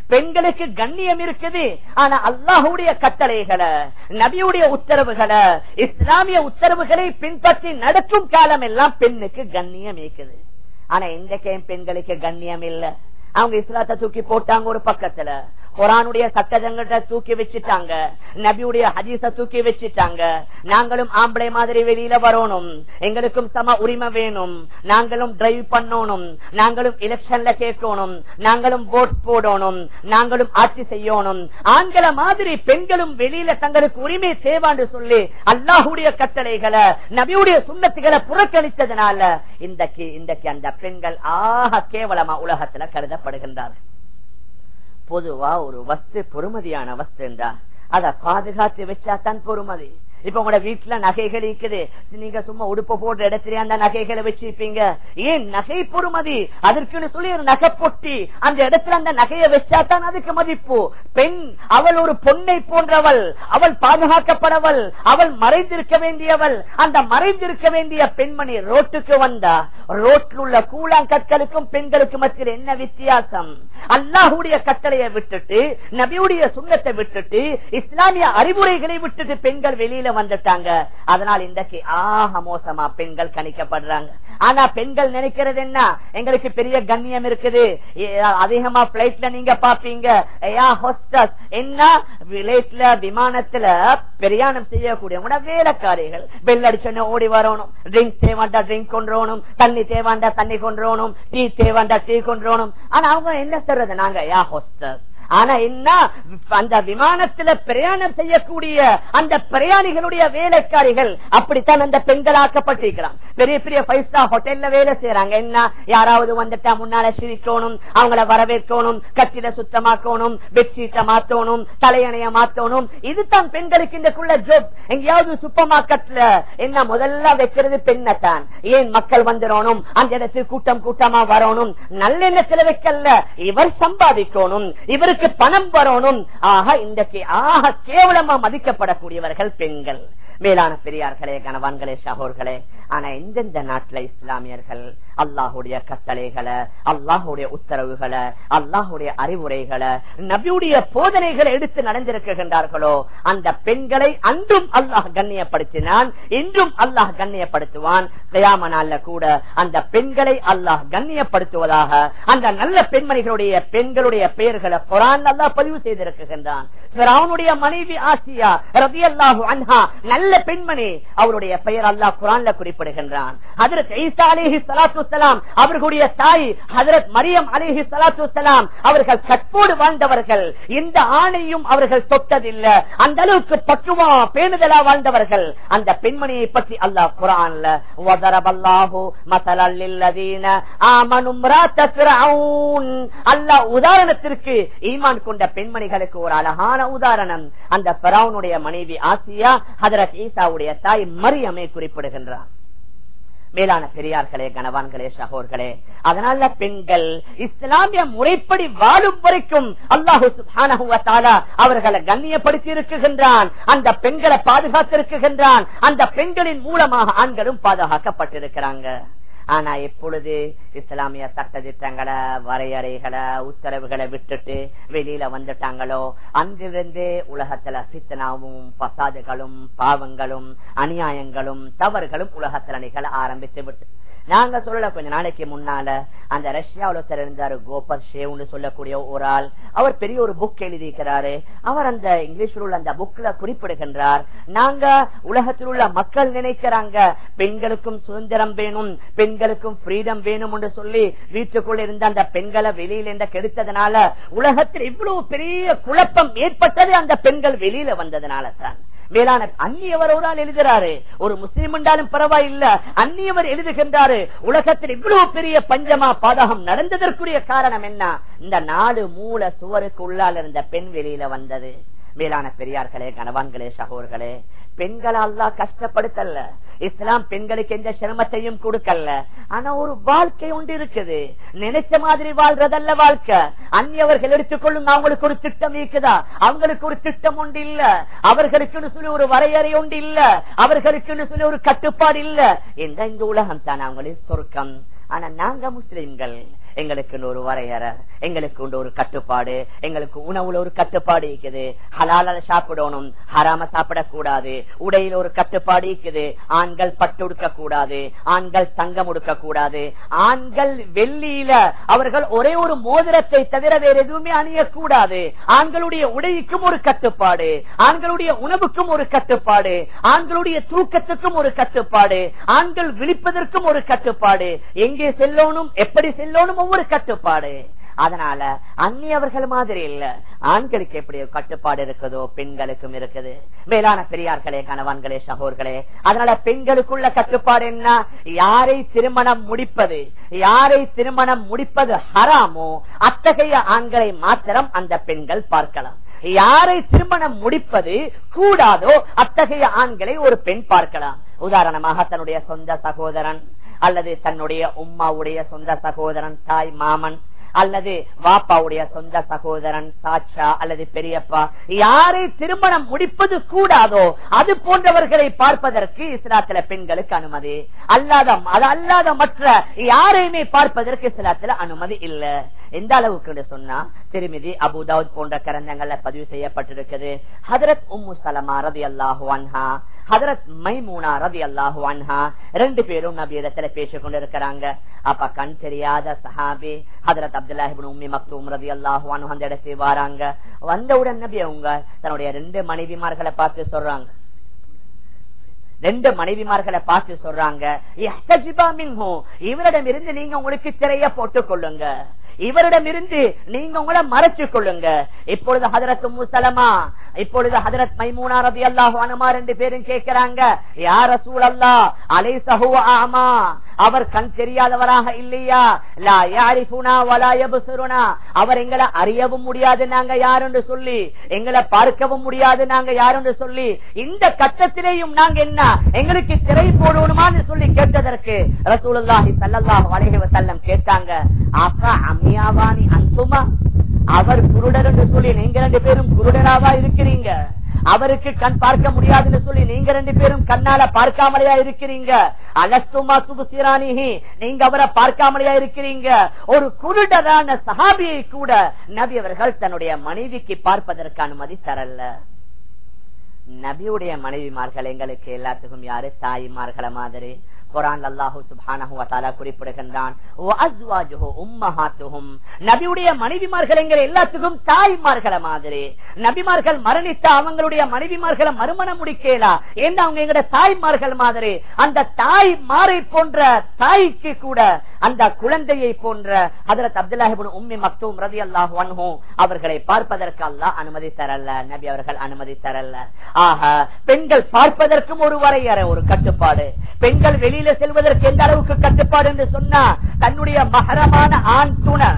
பெண்களுக்கு கண்ணியம் இருக்குது ஆனா அல்லாஹுடைய கட்டளைகளை நபியுடைய உத்தரவுகளை இஸ்லாமிய உத்தரவுகளை பின்பற்றி நடக்கும் காலம் எல்லாம் பெண்ணுக்கு கண்ணியம் இருக்குது ஆனா இன்றைக்கு பெண்களுக்கு கண்ணியம் இல்ல அவங்க இஸ்லாத்தை தூக்கி போட்டாங்க ஒரு பக்கத்துல குரானுடைய சட்டஜங்கள்ட்ட தூக்கி வச்சுட்டாங்க நபியுடைய ஹதீஸ தூக்கி வச்சுட்டாங்க நாங்களும் ஆம்பளை மாதிரி வெளியில வரணும் எங்களுக்கும் சம உரிமை வேணும் நாங்களும் டிரைவ் பண்ணணும் நாங்களும் எலெக்ஷன்ல கேட்கணும் நாங்களும் ஓட் போடணும் நாங்களும் ஆட்சி செய்யணும் ஆண்களை மாதிரி பெண்களும் வெளியில தங்களுக்கு உரிமை தேவான்னு சொல்லி அல்லாஹுடைய கட்டளைகளை நபியுடைய சுண்ணத்துகளை புறக்கணித்ததுனால இன்றைக்கு இன்றைக்கு அந்த பெண்கள் ஆக கேவலமா உலகத்துல கருதப்படுகின்றார்கள் பொதுவா ஒரு வஸ்து பொறுமதியான வஸ்து என்றா அத பாதுகாத்து வச்சா தான் பொறுமதி இப்ப உங்களோட வீட்டுல நகைகள் இருக்குது நீங்க சும்மா உடுப்ப போடுற இடத்துல அந்த நகைகளை வச்சிருப்பீங்க ஏன் நகை பொறுமதி அதற்குன்னு சொல்லி ஒரு நகை பொட்டி அந்த இடத்துல அந்த நகையை வச்சா தான் அதுக்கு மதிப்பு பெண் அவள் ஒரு பொண்ணை போன்றவள் அவள் பாதுகாக்கப்படவள் அவள் மறைந்திருக்க வேண்டியவள் அந்த மறைந்திருக்க வேண்டிய பெண்மணி ரோட்டுக்கு வந்தா ரோட்டில் உள்ள கூழாங்கற்களுக்கும் பெண்களுக்கு மத்தியில் என்ன வித்தியாசம் அல்லாஹுடைய கட்டளையை விட்டுட்டு நபியுடைய சுண்ணத்தை விட்டுட்டு இஸ்லாமிய அறிவுரைகளை விட்டுட்டு பெண்கள் வெளியில வந்துட்டாங்க அதனால் இன்றைக்கு ஆக மோசமா பெண்கள் கணிக்கப்படுறாங்க ஆனா பெண்கள் நினைக்கிறது என்ன எங்களுக்கு பெரிய கண்ணியம் இருக்குது அதிகமா பிளைட்ல நீங்க பாப்பீங்க என்ன பிளைட்ல விமானத்துல பிரயாணம் செய்யக்கூடியவங்க வேலைக்காரிகள் பெல் அடிச்சோன்னு ஓடி வரணும் ட்ரிங்க் தேவாண்டா ட்ரிங்க் கொண்டுறோணும் தண்ணி தேவாண்டா தண்ணி கொண்டுறோணும் டீ தேவாண்டா டீ கொண்டுறோணும் ஆனா அவங்க என்ன சொல்றது நாங்க யா ஹோஸ்டர்ஸ் ஆனா என்ன அந்த விமானத்துல பிரயாணம் செய்யக்கூடிய அந்த பிரயாணிகளுடைய வேலைக்காரிகள் அப்படித்தான் அந்த பெண்கள் ஆக்கப்பட்டிருக்கிறான் பெரிய பெரிய ஃபைவ் ஸ்டார் ஹோட்டல்ல வேலை செய்யறாங்க என்ன யாராவது வந்துட்டா முன்னால சிரிக்கணும் அவங்கள வரவேற்கணும் கட்டிட சுத்தமாக்கணும் பெட்ஷீட்டை மாத்தணும் தலையணைய மாத்தணும் இதுதான் பெண்களுக்கு இந்தக்குள்ள ஜோப் எங்கேயாவது சூப்பர் மார்க்கெட்ல என்ன முதல்ல வைக்கிறது பெண்ணத்தான் ஏன் மக்கள் வந்துடணும் அந்த இடத்துக்கு கூட்டம் கூட்டமா வரணும் நல்லெண்ணத்துல வைக்கல இவர் சம்பாதிக்கணும் இவருக்கு இவருக்கு பணம் வரணும் ஆக இன்றைக்கு ஆக கேவலமா மதிக்கப்படக்கூடியவர்கள் பெண்கள் மேலான பெரியார்களே கணவான்களே சகோர்களே ஆனா எந்தெந்த நாட்டுல இஸ்லாமியர்கள் அல்லாஹுடைய கட்டளைகளை அல்லாஹுடைய உத்தரவுகளை அல்லாஹுடைய அறிவுரைகளை நபியுடைய போதனைகளை எடுத்து நடந்திருக்கின்றார்களோ அந்த பெண்களை அன்றும் அல்லாஹ் கண்ணியப்படுத்தினான் இன்றும் அல்லாஹ் கண்ணியப்படுத்துவான் கயாமனால கூட அந்த பெண்களை அல்லாஹ் கண்ணியப்படுத்துவதாக அந்த நல்ல பெண்மணிகளுடைய பெண்களுடைய பெயர்களை குரான் அல்லாஹ் பதிவு செய்திருக்கின்றான் மனைவி ஆசியா ரவி அல்லாஹு அன்ஹா நல்ல பெண்மணி அவருடைய பெயர் அல்லாஹ் குரான்ல குறிப்பிடுகின்றான் ஹதரத் ஈசா அலிஹி சலாத்து வலாம் அவர்களுடைய தாய் ஹதரத் மரியம் அலிஹி சலாத்து வலாம் அவர்கள் கற்போடு வாழ்ந்தவர்கள் இந்த ஆணையும் அவர்கள் தொட்டதில்லை அந்த அளவுக்கு பக்குவா பேணுதலா வாழ்ந்தவர்கள் அந்த பெண்மணியை பற்றி அல்லாஹ் குரான்ல வதரபல்லாஹு மசலல்லதீன ஆமனும் அல்லாஹ் உதாரணத்திற்கு ஈமான் கொண்ட பெண்மணிகளுக்கு ஒரு அழகான உதாரணம் அந்த பராவுனுடைய மனைவி ஆசியா ஹதரத் ஈசாவுடைய தாய் மரியமை குறிப்பிடுகின்றார் மேலான பெரியார்களே கணவான்களே சகோர்களே அதனால பெண்கள் இஸ்லாமிய முறைப்படி வாழும் வரைக்கும் அல்லாஹு சுபான அவர்களை கண்ணியப்படுத்தி இருக்குகின்றான் அந்த பெண்களை பாதுகாத்திருக்குகின்றான் அந்த பெண்களின் மூலமாக ஆண்களும் பாதுகாக்கப்பட்டிருக்கிறாங்க ஆனா எப்பொழுது இஸ்லாமிய சட்ட திட்டங்களை வரையறைகளை உத்தரவுகளை விட்டுட்டு வெளியில வந்துட்டாங்களோ அங்கிருந்து உலகத்துல சித்தனாவும் பசாதுகளும் பாவங்களும் அநியாயங்களும் தவறுகளும் உலகத்துல நிகழ ஆரம்பித்து விட்டு நாங்க சொல்லல கொஞ்ச நாளைக்கு முன்னால அந்த ரஷ்யாவில் ஒருத்தர் இருந்தாரு கோபர் ஷேவ்னு சொல்லக்கூடிய ஒரு ஆள் அவர் பெரிய ஒரு புக் எழுதியிருக்கிறாரு அவர் அந்த இங்கிலீஷ்ல உள்ள அந்த புக்ல குறிப்பிடுகின்றார் நாங்க உலகத்தில் உள்ள மக்கள் நினைக்கிறாங்க பெண்களுக்கும் சுதந்திரம் வேணும் பெண்களுக்கும் ஃப்ரீடம் வேணும் என்று சொல்லி வீட்டுக்குள்ள இருந்த அந்த பெண்களை வெளியில இருந்த கெடுத்ததுனால உலகத்தில் இவ்வளவு பெரிய குழப்பம் ஏற்பட்டது அந்த பெண்கள் வெளியில வந்ததுனால தான் மேலான அந்நியவர் ஒரு ஆள் எழுதுறாரு ஒரு முஸ்லீம் என்றாலும் பரவாயில்ல அந்நியவர் எழுதுகின்றாரு உலகத்தில் இவ்வளவு பெரிய பஞ்சமா பாதகம் நடந்ததற்குரிய காரணம் என்ன இந்த நாலு மூல சுவருக்கு உள்ளால் இருந்த பெண் வெளியில வந்தது மேலான பெரியார்களே கணவான்களே சகோர்களே பெண்களை அல்லா கஷ்டப்படுத்தல இஸ்லாம் பெண்களுக்கு எந்த சிரமத்தையும் கொடுக்கல ஆனா ஒரு வாழ்க்கை ஒன்று இருக்குது நினைச்ச மாதிரி வாழ்றதல்ல வாழ்க்கை அந்நியவர்கள் எடுத்துக்கொள்ளும் அவங்களுக்கு ஒரு திட்டம் இருக்குதா அவங்களுக்கு ஒரு திட்டம் ஒன்று இல்ல அவர்களுக்குன்னு சொல்லி ஒரு வரையறை ஒன்று இல்ல அவர்களுக்குன்னு சொல்லி ஒரு கட்டுப்பாடு இல்ல எந்த இந்த உலகம் தான் அவங்களின் சொர்க்கம் ஆனா நாங்க முஸ்லிம்கள் எங்களுக்கு ஒரு வரையறை எங்களுக்கு உண்டு ஒரு கட்டுப்பாடு எங்களுக்கு உணவுல ஒரு கட்டுப்பாடு இருக்குது ஹலால சாப்பிடணும் ஹராம சாப்பிடக்கூடாது உடையில ஒரு கட்டுப்பாடு இருக்குது ஆண்கள் பட்டு உடுக்க கூடாது ஆண்கள் தங்கம் உடுக்க கூடாது ஆண்கள் வெள்ளியில அவர்கள் ஒரே ஒரு மோதிரத்தை தவிர வேற எதுவுமே அணியக்கூடாது ஆண்களுடைய உடைக்கும் ஒரு கட்டுப்பாடு ஆண்களுடைய உணவுக்கும் ஒரு கட்டுப்பாடு ஆண்களுடைய தூக்கத்துக்கும் ஒரு கட்டுப்பாடு ஆண்கள் விழிப்பதற்கும் ஒரு கட்டுப்பாடு எங்கே செல்லணும் எப்படி செல்லணும் ஒவ்வொரு கட்டுப்பாடு அதனால அந்நியவர்கள் மாதிரி இல்ல ஆண்களுக்கு எப்படி ஒரு கட்டுப்பாடு இருக்குதோ பெண்களுக்கும் இருக்குது மேலான பெரியார்களே கணவான்களே சகோர்களே அதனால பெண்களுக்குள்ள கட்டுப்பாடு என்ன யாரை திருமணம் முடிப்பது யாரை திருமணம் முடிப்பது ஹராமோ அத்தகைய ஆண்களை மாத்திரம் அந்த பெண்கள் பார்க்கலாம் யாரை திருமணம் முடிப்பது கூடாதோ அத்தகைய ஆண்களை ஒரு பெண் பார்க்கலாம் உதாரணமாக தன்னுடைய சொந்த சகோதரன் அல்லது தன்னுடைய உம்மாவுடைய சொந்த சகோதரன் தாய் மாமன் அல்லது வாப்பாவுடைய சொந்த சகோதரன் சாட்சா அல்லது பெரியப்பா யாரை திருமணம் முடிப்பது கூடாதோ அது போன்றவர்களை பார்ப்பதற்கு இஸ்லாத்தில பெண்களுக்கு அனுமதி அல்லாத அது அல்லாத மற்ற யாரையுமே பார்ப்பதற்கு இஸ்லாத்தில அனுமதி இல்ல எந்த அளவுக்கு சொன்னா திருமிதி அபுதாவுத் போன்ற கரந்தங்கள்ல பதிவு செய்யப்பட்டிருக்குது ஹதரத் உம்மு சலமா ரதி அல்லாஹு அன்ஹா ஹதரத் மைமூனா ரதி அல்லாஹு அன்ஹா ரெண்டு பேரும் நபி இடத்துல பேசிக் கொண்டிருக்கிறாங்க அப்ப கண் தெரியாத சஹாபி ஹதரத் அப்துல்லாஹிபின் உம்மி மக்தூம் ரதி அல்லாஹு அன்ஹு அந்த இடத்துக்கு வராங்க வந்தவுடன் நபி அவங்க தன்னுடைய ரெண்டு மனைவிமார்களை பார்த்து சொல்றாங்க ரெண்டு மனைவிமார்களை பார்த்து சொல்றாங்க இவரிடம் இருந்து நீங்க உங்களுக்கு திரைய போட்டுக் கொள்ளுங்க இவரிடம் இருந்து நீங்க உங்களை மறைச்சு கொள்ளுங்க இப்பொழுது ஹதரத் முசலமா இப்பொழுது ஹதரத் மைமூனா ரதி அல்லாஹு அனுமா ரெண்டு பேரும் கேட்கிறாங்க யார சூழல்லா அலை சஹுவ ஆமா அவர் கண் தெரியாதவராக இல்லையா லா யாரிஃபுனா வலா யபுசுருனா அவர் எங்களை அறியவும் முடியாது நாங்க யாருன்னு சொல்லி எங்களை பார்க்கவும் முடியாது நாங்க யாருன்னு சொல்லி இந்த கட்டத்திலேயும் நாங்க என்ன எங்களுக்கு திரை போடணுமான்னு சொல்லி கேட்டதற்கு ரசூலுல்லாஹி ஸல்லல்லாஹு அலைஹி வஸல்லம் கேட்டாங்க அப்பா அம்மியாவானி அன்சுமா அவர் குருடர் என்று சொல்லி நீங்க ரெண்டு பேரும் குருடராவா இருக்கிறீங்க அவருக்கு கண் பார்க்க முடியாதுன்னு சொல்லி நீங்க ரெண்டு பேரும் கண்ணால பார்க்காமலையா இருக்கிறீங்க அலஸ்துமா சுபுசிரானிஹி நீங்க அவரை பார்க்காமலையா இருக்கிறீங்க ஒரு குருடரான சஹாபியை கூட நபி அவர்கள் தன்னுடைய மனைவிக்கு பார்ப்பதற்கு அனுமதி தரல நபியுடைய மனைவிமார்கள் எங்களுக்கு எல்லாத்துக்கும் யாரு தாய்மார்களை மாதிரி குரான் அல்லாஹு சுபானஹு வத்தாலா குறிப்பிடுகின்றான் நபியுடைய மனைவிமார்கள் எங்கள் எல்லாத்துக்கும் தாய்மார்களை மாதிரி நபிமார்கள் மரணித்த அவங்களுடைய மனைவிமார்களை மறுமணம் முடிக்கலா ஏன்னா அவங்க எங்களுடைய தாய்மார்கள் மாதிரி அந்த தாய் மாறை போன்ற தாய்க்கு கூட அந்த குழந்தையை போன்ற அதரத் அப்துல்லாஹிபின் உம்மி மக்தூம் ரதி அல்லாஹு அன்ஹு அவர்களை பார்ப்பதற்கு அல்லாஹ் அனுமதி தரல நபி அவர்கள் அனுமதி தரல ஆக பெண்கள் பார்ப்பதற்கும் ஒரு வரையறை ஒரு கட்டுப்பாடு பெண்கள் வெளியில செல்வதற்கு எந்த அளவுக்கு கட்டுப்பாடு என்று சொன்னா தன்னுடைய மகரமான ஆண் துணை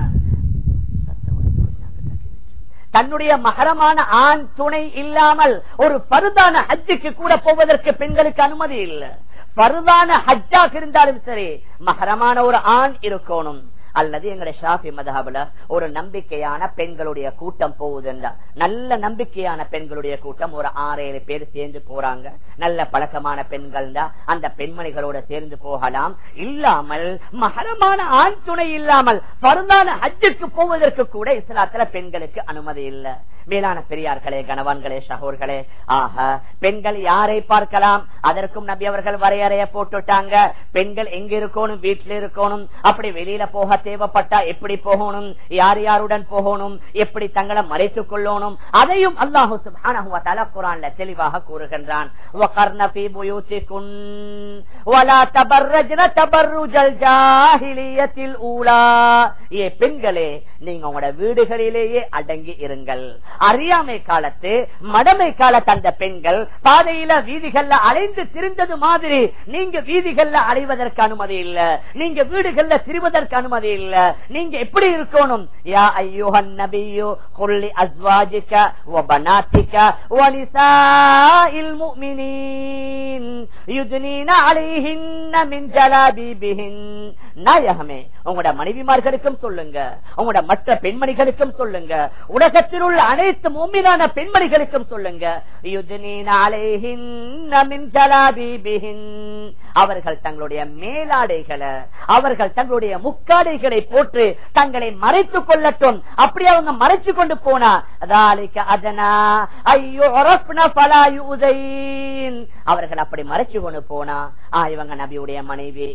தன்னுடைய மகரமான ஆண் துணை இல்லாமல் ஒரு பருதான ஹஜ்ஜுக்கு கூட போவதற்கு பெண்களுக்கு அனுமதி இல்லை பருதான ஹஜ்ஜாக இருந்தாலும் சரி மகரமான ஒரு ஆண் இருக்கணும் அல்லது எங்களுடைய ஷாஃபி மதஹாபுல ஒரு நம்பிக்கையான பெண்களுடைய கூட்டம் போகுதுன்றா நல்ல நம்பிக்கையான பெண்களுடைய கூட்டம் ஒரு ஆறு ஏழு பேர் சேர்ந்து போறாங்க நல்ல பழக்கமான பெண்கள் தான் அந்த பெண்மணிகளோட சேர்ந்து போகலாம் இல்லாமல் மகரமான ஆண் துணை இல்லாமல் பருந்தான ஹஜ்ஜுக்கு போவதற்கு கூட இஸ்லாத்துல பெண்களுக்கு அனுமதி இல்லை மேலான பெரியார்களே கணவான்களே சகோர்களே ஆக பெண்கள் யாரை பார்க்கலாம் அதற்கும் நபி அவர்கள் வரையறைய போட்டுட்டாங்க பெண்கள் எங்க இருக்கணும் வீட்டில் இருக்கணும் அப்படி வெளியில போக தேவைப்பட்டா எப்படி போகணும் யார் யாருடன் போகணும் எப்படி தங்களை மறைத்துக் கொள்ளணும் அதையும் அல்லாஹு சுப்ஹானஹு வ தஆலா குர்ஆன்ல தெளிவாக கூறுகின்றான் வகர்ன ஃபீ புயூத்திகுன் வலா தபர்ரஜ்ன தபர்ருஜல் ஜாஹிலியத்தில் ஊலா ஏ பெண்களே நீங்க உங்களோட வீடுகளிலேயே அடங்கி இருங்கள் அறியாமை காலத்து மடமை காலத்து அந்த பெண்கள் பாதையில வீதிகள்ல அலைந்து திரிந்தது மாதிரி நீங்க வீதிகள்ல அலைவதற்கு அனுமதி இல்ல நீங்க வீடுகள்ல திரிவதற்கு அனுமதி இல்ல நீங்க எப்படி இருக்கணும் யா ஐயோஹன் நபியோ கொல்லி அஸ்வாஜிக்க وبناتك ونساء المؤمنين يدنين عليهن من جلابيبهن நாயகமே உங்களோட மனைவிமார்களுக்கும் சொல்லுங்க உங்களோட மற்ற பெண்மணிகளுக்கும் சொல்லுங்க உலகத்தில் உள்ள அனைத்து மூமினான பெண்மணிகளுக்கும் சொல்லுங்க யுத்னீன அலைஹின்ன மின் ஜலாபீபிஹின் அவர்கள் தங்களுடைய மேலாடைகளை அவர்கள் தங்களுடைய முக்காடைகளை போர்வைகளை போட்டு தங்களை மறைத்துக் கொள்ளட்டும் அப்படி அவங்க மறைச்சு கொண்டு போனா அதாலிக்க அதனா ஐயோ அவர்கள் அப்படி மறைச்சு கொண்டு போனா ஆ இவங்க நபியுடைய மனைவி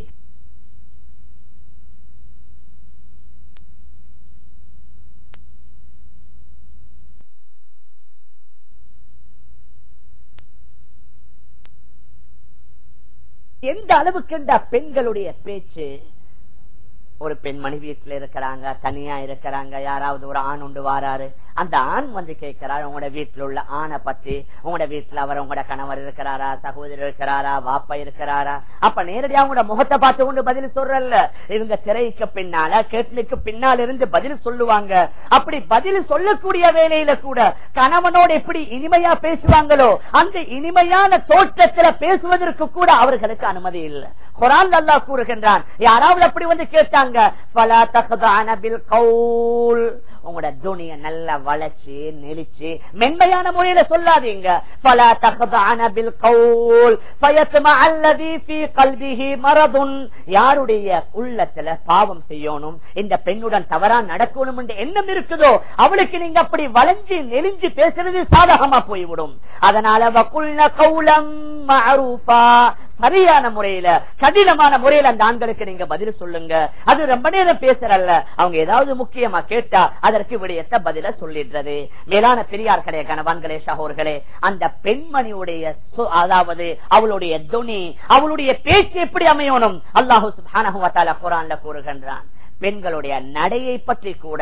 எந்த அளவுக்கு இந்த பெண்களுடைய பேச்சு ஒரு பெண்மணி வீட்டுல இருக்கிறாங்க தனியா இருக்கிறாங்க யாராவது ஒரு ஆண் உண்டு வாராரு அந்த ஆண் வந்து கேட்கிறாரு உங்களோட வீட்டுல உள்ள ஆணை பத்தி உங்களோட வீட்டுல அவர் உங்களோட கணவர் இருக்கிறாரா சகோதரர் இருக்கிறாரா வாப்பா இருக்கிறாரா அப்ப நேரடியா உங்களோட முகத்தை பார்த்து கொண்டு பதில் சொல்றல்ல இவங்க திரைக்கு பின்னால கேட்டலுக்கு பின்னால் இருந்து பதில் சொல்லுவாங்க அப்படி பதில் சொல்லக்கூடிய வேலையில கூட கணவனோடு எப்படி இனிமையா பேசுவாங்களோ அந்த இனிமையான தோற்றத்துல பேசுவதற்கு கூட அவர்களுக்கு அனுமதி இல்லை குரான் அல்லா கூறுகின்றான் யாராவது அப்படி வந்து கேட்டாங்க பலா தகதான பில் கவுல் உங்களோட துணிய நல்லா வளைச்சு நெளிச்சு மென்மையான முறையில சொல்லாதீங்க பல தகதான பில் கவுல் பயத்துமா அல்லதி பி கல்விஹி மரபுன் யாருடைய உள்ளத்துல பாவம் செய்யணும் இந்த பெண்ணுடன் தவறா நடக்கணும் என்று எண்ணம் இருக்குதோ அவளுக்கு நீங்க அப்படி வளைஞ்சு நெளிஞ்சு பேசுறது சாதகமா போய்விடும் அதனால வக்குள்ள கவுலம் மஅரூஃபா சரியான முறையில கடினமான முறையில அந்த ஆண்களுக்கு நீங்க பதில் சொல்லுங்க அது ரொம்ப நேரம் பேசுறல்ல அவங்க ஏதாவது முக்கியமா கேட்டா அதற்கு விடயத்தை பதில சொல்லிடுறது மேலான பெரியார்களே கணவான்களே சகோர்களே அந்த பெண்மணியுடைய அதாவது அவளுடைய துணி அவளுடைய பேச்சு எப்படி அமையணும் அல்லாஹு சுப்ஹானஹு வ தஆலா குர்ஆன்ல கூறுகின்றான் பெண்களுடைய நடையை பற்றி கூட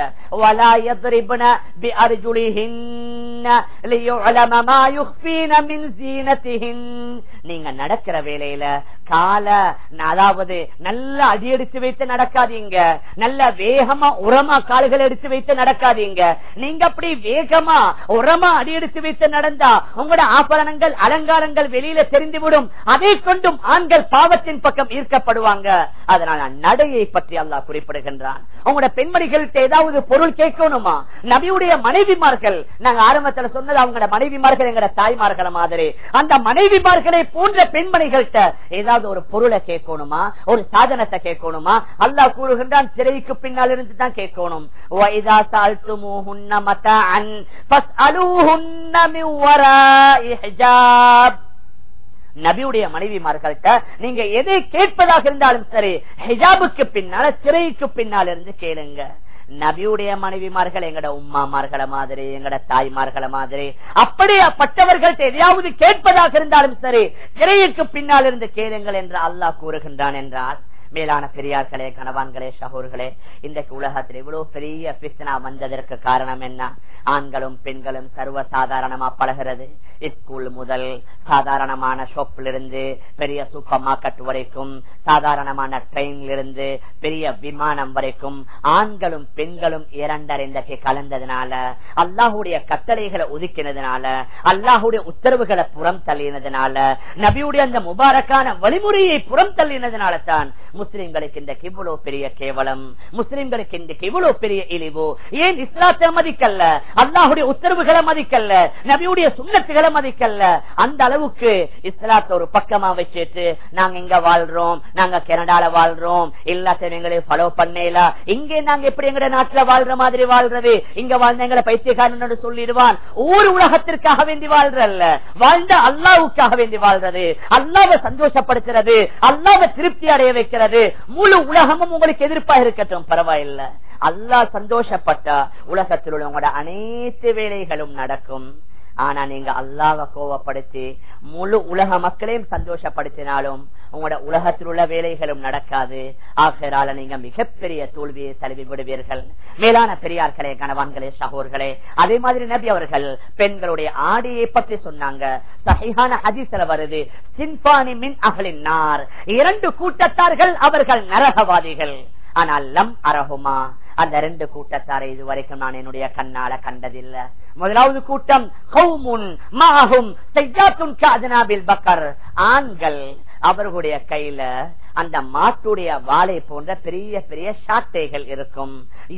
நீங்க நடக்கிற வேலையில கால அதாவது நல்ல அடியெடுத்து வைத்து நடக்காதீங்க நல்ல வேகமா உரமா கால்கள் எடுத்து வைத்து நடக்காதீங்க நீங்க அப்படி வேகமா உரமா அடியெடுத்து வைத்து நடந்தா உங்களோட ஆபரணங்கள் அலங்காரங்கள் வெளியில தெரிந்துவிடும் அதை கொண்டும் ஆண்கள் பாவத்தின் பக்கம் ஈர்க்கப்படுவாங்க அதனால நடையை பற்றி அல்லாஹ் குறிப்பிடுகின்றான் உங்களோட பெண்மணிகள்கிட்ட ஏதாவது பொருள் கேட்கணுமா நபியுடைய மனைவிமார்கள் நாங்க ஆரம்பத்துல சொன்னது அவங்களோட மனைவிமார்கள் எங்களோட தாய்மார்கள மாதிரி அந்த மனைவிமார்களை போன்ற பெண்மணிகள்கிட்ட ஏதாவது ஒரு பொருளை கேட்கணுமா ஒரு சாதனத்தை கேட்கணுமா அல்லாஹ் கூறுகின்றான் திரைக்கு பின்னால் இருந்து தான் கேட்கணும் நபியுடைய மனைவிமார்கள்ட்ட நீங்க எதை கேட்பதாக இருந்தாலும் சரி ஹிஜாபுக்கு பின்னால திரைக்கு பின்னால் இருந்து கேளுங்க நபியுடைய மனைவிமார்கள் எங்கட உம்மாமார்களை மாதிரி எங்கட தாய்மார்களை மாதிரி அப்படியாப்பட்டவர்கள் எதையாவது கேட்பதாக இருந்தாலும் சரி திரையுக்கு பின்னால் இருந்து கேளுங்கள் என்று அல்லாஹ் கூறுகின்றான் என்றால் மேலான பெரியார்களே கணவான்களே சகோர்களே இன்றைக்கு உலகத்தில் இவ்வளவு பெரிய பிஸ்னா வந்ததற்கு காரணம் என்ன ஆண்களும் பெண்களும் சர்வ சாதாரணமா பழகிறது ஸ்கூல் முதல் சாதாரணமான ஷாப்ல இருந்து பெரிய சூப்பர் மார்க்கெட் வரைக்கும் சாதாரணமான ட்ரெயின்ல இருந்து பெரிய விமானம் வரைக்கும் ஆண்களும் பெண்களும் இரண்டர் இன்றைக்கு கலந்ததுனால அல்லாஹுடைய கட்டளைகளை ஒதுக்கினதுனால அல்லாஹுடைய உத்தரவுகளை புறம் தள்ளினதுனால நபியுடைய அந்த முபாரக்கான வழிமுறையை புறம் தள்ளினதுனால தான் முஸ்லிம்களுக்கு இந்த இவ்வளவு பெரிய கேவலம் முஸ்லிம்களுக்கு இந்த இவ்வளவு பெரிய இழிவு ஏன் இஸ்லாத்தை மதிக்கல்ல அல்லாஹுடைய உத்தரவுகளை மதிக்கல்ல நபியுடைய சுண்ணத்துகளை மதிக்கல்ல அந்த அளவுக்கு இஸ்லாத்தை ஒரு பக்கமா வச்சுட்டு நாங்க இங்க வாழ்றோம் நாங்க கனடால வாழ்றோம் எல்லாத்தையும் எங்களை ஃபாலோ பண்ணல இங்கே நாங்க எப்படி எங்க நாட்டுல வாழ்ற மாதிரி வாழ்றது இங்க வாழ்ந்த எங்களை பைத்தியக்காரன் சொல்லிடுவான் ஊர் உலகத்திற்காக வேண்டி வாழ்றல்ல வாழ்ந்த அல்லாவுக்காக வேண்டி வாழ்றது அல்லாவை சந்தோஷப்படுத்துறது அல்லாவை திருப்தி அடைய வைக்கிறது முழு உலகமும் உங்களுக்கு எதிர்ப்பாக இருக்கட்டும் பரவாயில்ல அல்லாஹ் சந்தோஷப்பட்டா உலகத்தில் உள்ள உங்களோட அனைத்து வேலைகளும் நடக்கும் ஆனா நீங்க அல்லாஹ கோவப்படுத்தி முழு உலக மக்களையும் சந்தோஷப்படுத்தினாலும் உங்களோட உலகத்தில் உள்ள வேலைகளும் நடக்காது ஆகிறால நீங்க மிகப்பெரிய தோல்வியை தழுவி விடுவீர்கள் மேலான பெரியார்களே கணவான்களே சகோர்களே அதே மாதிரி நபி அவர்கள் பெண்களுடைய ஆடியை பற்றி சொன்னாங்க சஹிஹான ஹதீஸ்ல வருது சின்பானி மின் அகலின் நார் இரண்டு கூட்டத்தார்கள் அவர்கள் நரகவாதிகள் ஆனால் லம் அரகுமா அந்த ரெண்டு கூட்டத்தாரை இதுவரைக்கும் நான் என்னுடைய கண்ணால கண்டதில்லை முதலாவது கூட்டம் ஆண்கள் அவர்களுடைய கையில அந்த மாட்டுடைய வாளை போன்ற பெரிய பெரிய சாட்டைகள் இருக்கும்